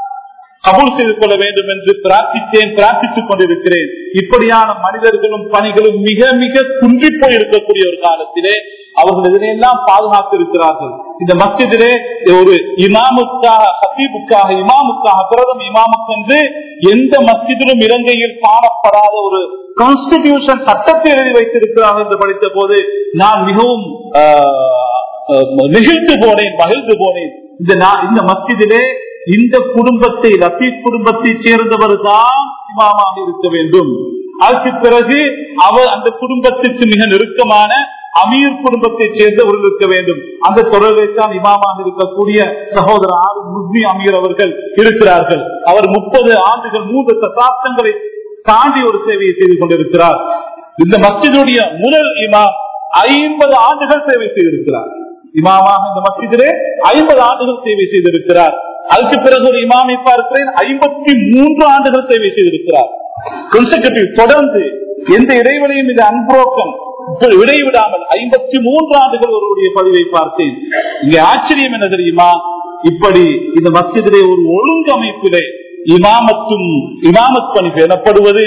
கபூல் செய்து கொள்ள வேண்டும் என்று பிரார்த்தித்தேன் பிரார்த்தித்துக் கொண்டிருக்கிறேன் இப்படியான மனிதர்களும் பணிகளும் மிக மிக குன்றி போய் இருக்கக்கூடிய ஒரு காலத்திலே அவர்கள் இதனையெல்லாம் பாதுகாத்து இருக்கிறார்கள் இந்த மஸ்ஜிதிலே ஒரு இமாமுக்காக ஹசீபுக்காக இமாமுக்காக பிரதம இமாமுக்கு என்று எந்த மஸ்ஜிதிலும் இலங்கையில் காணப்படாத ஒரு கான்ஸ்டிடியூஷன் சட்டத்தை எழுதி வைத்திருக்கிறார்கள் என்று படித்த போது நான் மிகவும் ஆஹ், ஆஹ், நெகிழ்ந்து போனேன் மகிழ்ந்து போனேன் இந்த நா- இந்த மஸ்ஜிதிலே இந்த குடும்பத்தை ரஃபீக் குடும்பத்தை சேர்ந்தவர் தான் இமாமாக இருக்க வேண்டும் அதற்கு பிறகு அவர் அந்த குடும்பத்திற்கு மிக நெருக்கமான அமீர் குடும்பத்தை சேர்ந்தவர் இருக்க வேண்டும் அந்த தொடர்பில் தான் இமாமாக இருக்கக்கூடிய சகோதரர் ஆறு முஸ்லிம் அமீர் அவர்கள் இருக்கிறார்கள் அவர் முப்பது ஆண்டுகள் மூன்று தசாப்தங்களை தாண்டி ஒரு சேவையை செய்து கொண்டிருக்கிறார் இந்த மஸ்ஜிதுடைய முதல் இமாம் ஐம்பது ஆண்டுகள் சேவை செய்திருக்கிறார் இமாமாக இந்த மஸ்ஜிதிலே ஐம்பது ஆண்டுகள் சேவை செய்திருக்கிறார் அதுக்கு பிறகு ஒரு இமாமை பார்க்கிறேன் ஐம்பத்தி மூன்று ஆண்டுகள் சேவை செய்திருக்கிறார் Consecutive, தொடர்ந்து எந்த இடைவெளியும் இது அன்புரோக்கம் இடைவிடாமல் ஐம்பத்தி மூன்று ஆண்டுகள் ஒருவருடைய பதிவை பார்த்தேன் இங்கே ஆச்சரியம் என்ன தெரியுமா இப்படி இந்த மஸ்ஜிதிலே ஒரு ஒழுங்கமைப்பிலே இமாமத்தும் இமாமத் பணி பேணப்படுவது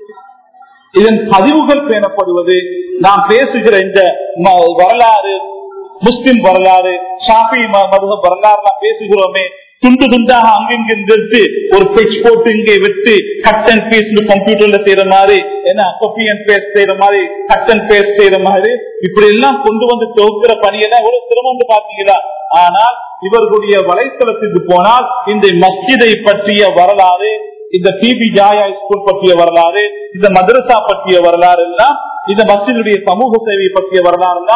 இதன் பதிவுகள் பேணப்படுவது நாம் பேசுகிற இந்த ம- வரலாறு முஸ்லிம் வரலாறு ஷாஃபி ம- மதுக வரலாறு நாம் பேசுகிறோமே துண்டு துண்டாக அங்கிங்கிருந்து ஒரு பெச் போட்டு இங்கே விட்டு கட் அண்ட் பேஸ்ட் கம்ப்யூட்டர்ல செய்யற மாதிரி என்ன காப்பி அண்ட் பேஸ்ட் செய்யற மாதிரி கட் அண்ட் பேஸ்ட் செய்யற மாதிரி இப்படி எல்லாம் கொண்டு வந்து தொகுக்கிற பணியெல்லாம் எவ்வளவு சிரமம் பாத்தீங்களா ஆனால் இவர்களுடைய வலைத்தளத்துக்கு போனால் இந்த மஸ்ஜிதை பற்றிய வரலாறு இந்த டிபி ஜாயா ஸ்கூல் பற்றிய வரலாறு இந்த மதரசா பற்றிய வரலாறு எல்லாம் இந்த மஸ்ஜிதுடைய சமூக சேவை பற்றிய வரலாறு எல்லாம்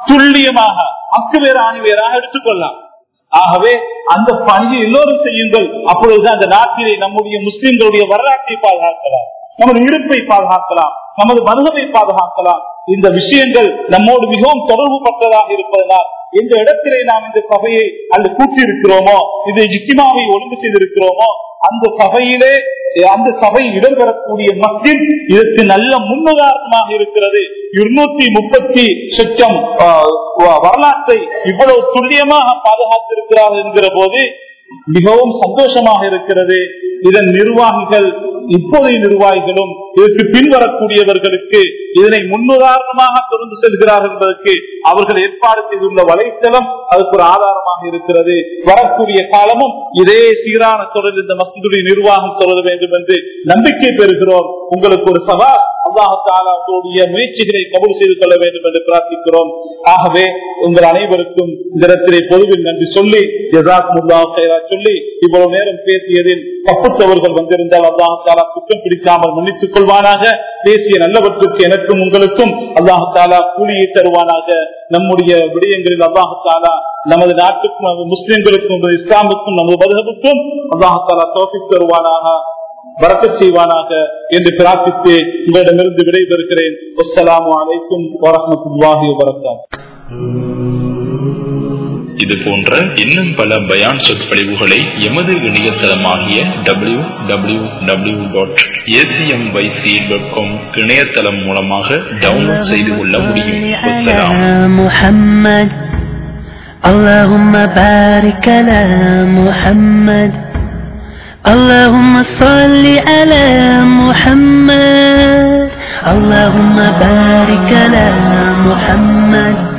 துல்லியமாக அக்கு வேறு ஆணி வேறாக எடுத்துக்கொள்ளலாம் ஆகவே அந்த பணியை எல்லோரும் செய்யுங்கள் அப்பொழுதுதான் அந்த நாட்டிலே நம்முடைய முஸ்லிம்களுடைய வரலாற்றை பாதுகாக்கலாம் நமது இருப்பை பாதுகாக்கலாம் நமது மருகவை பாதுகாக்கலாம் இந்த விஷயங்கள் நம்மோடு மிகவும் தொடர்பு பட்டதாக இருப்பதனால் எந்த இடத்திலே நாம் இந்த சபையை அல்லது கூட்டி இருக்கிறோமோ இந்த இஸ்திமாவை ஒழுங்கு செய்திருக்கிறோமோ அந்த சபையிலே அந்த சபை இடம்பெறக்கூடிய மக்கள் இதற்கு நல்ல முன்னுதாரணமாக இருக்கிறது இருநூத்தி முப்பத்தி சொச்சம் வரலாற்றை இவ்வளவு துல்லியமாக பாதுகாத்திருக்கிறார்கள் என்கிற போது மிகவும் சந்தோஷமாக இருக்கிறது இதன் நிர்வாகிகள் இப்போதைய நிர்வாகிகளும் இதற்கு பின்வரக்கூடியவர்களுக்கு இதனை முன்னுதாரணமாக தொடர்ந்து செல்கிறார்கள் என்பதற்கு அவர்கள் ஏற்பாடு செய்துள்ள வலைத்தளம் அதுக்கு ஒரு ஆதாரமாக இருக்கிறது வரக்கூடிய காலமும் இதே சீரான தொடர் இந்த மசிதுடைய நிர்வாகம் தொடர வேண்டும் என்று நம்பிக்கை பெறுகிறோம் உங்களுக்கு ஒரு சபா அல்லாஹால உங்களுடைய முயற்சிகளை கபூல் செய்து கொள்ள வேண்டும் என்று பிரார்த்திக்கிறோம் ஆகவே உங்கள் அனைவருக்கும் இந்த இடத்திலே பொதுவில் நன்றி சொல்லி சொல்லி இவ்வளவு நேரம் பேசியதில் தப்புத்தவர்கள் வந்திருந்தால் அல்லாஹாலா குற்றம் பிடிக்காமல் மன்னித்துக் கொள்வானாக பேசிய நல்லவற்றுக்கு எனக்கும் உங்களுக்கும் அல்லாஹாலா கூலியை தருவானாக நம்முடைய விடயங்களில் அல்லாஹாலா நமது நாட்டுக்கும் நமது முஸ்லிம்களுக்கும் நமது இஸ்லாமுக்கும் நமது மதுகத்துக்கும் அல்லாஹாலா தோப்பி தருவானாக வரக்க செய்வானாக என்று பிரார்த்தித்து உங்களிடமிருந்து விடைபெறுகிறேன் அஸ்லாம் வலைக்கும் வரமத்துல்லாஹி வரகாத்து இது போன்ற இன்னும் பல பயான் சொற்பொழிவுகளை எமது இணையதளமாகிய W W W dot ACM YC dot com இணையதளம் மூலமாக டவுன்லோட் செய்து கொள்ள முடியும் محمد اللهم بارك على محمد اللهم صل على محمد اللهم بارك على محمد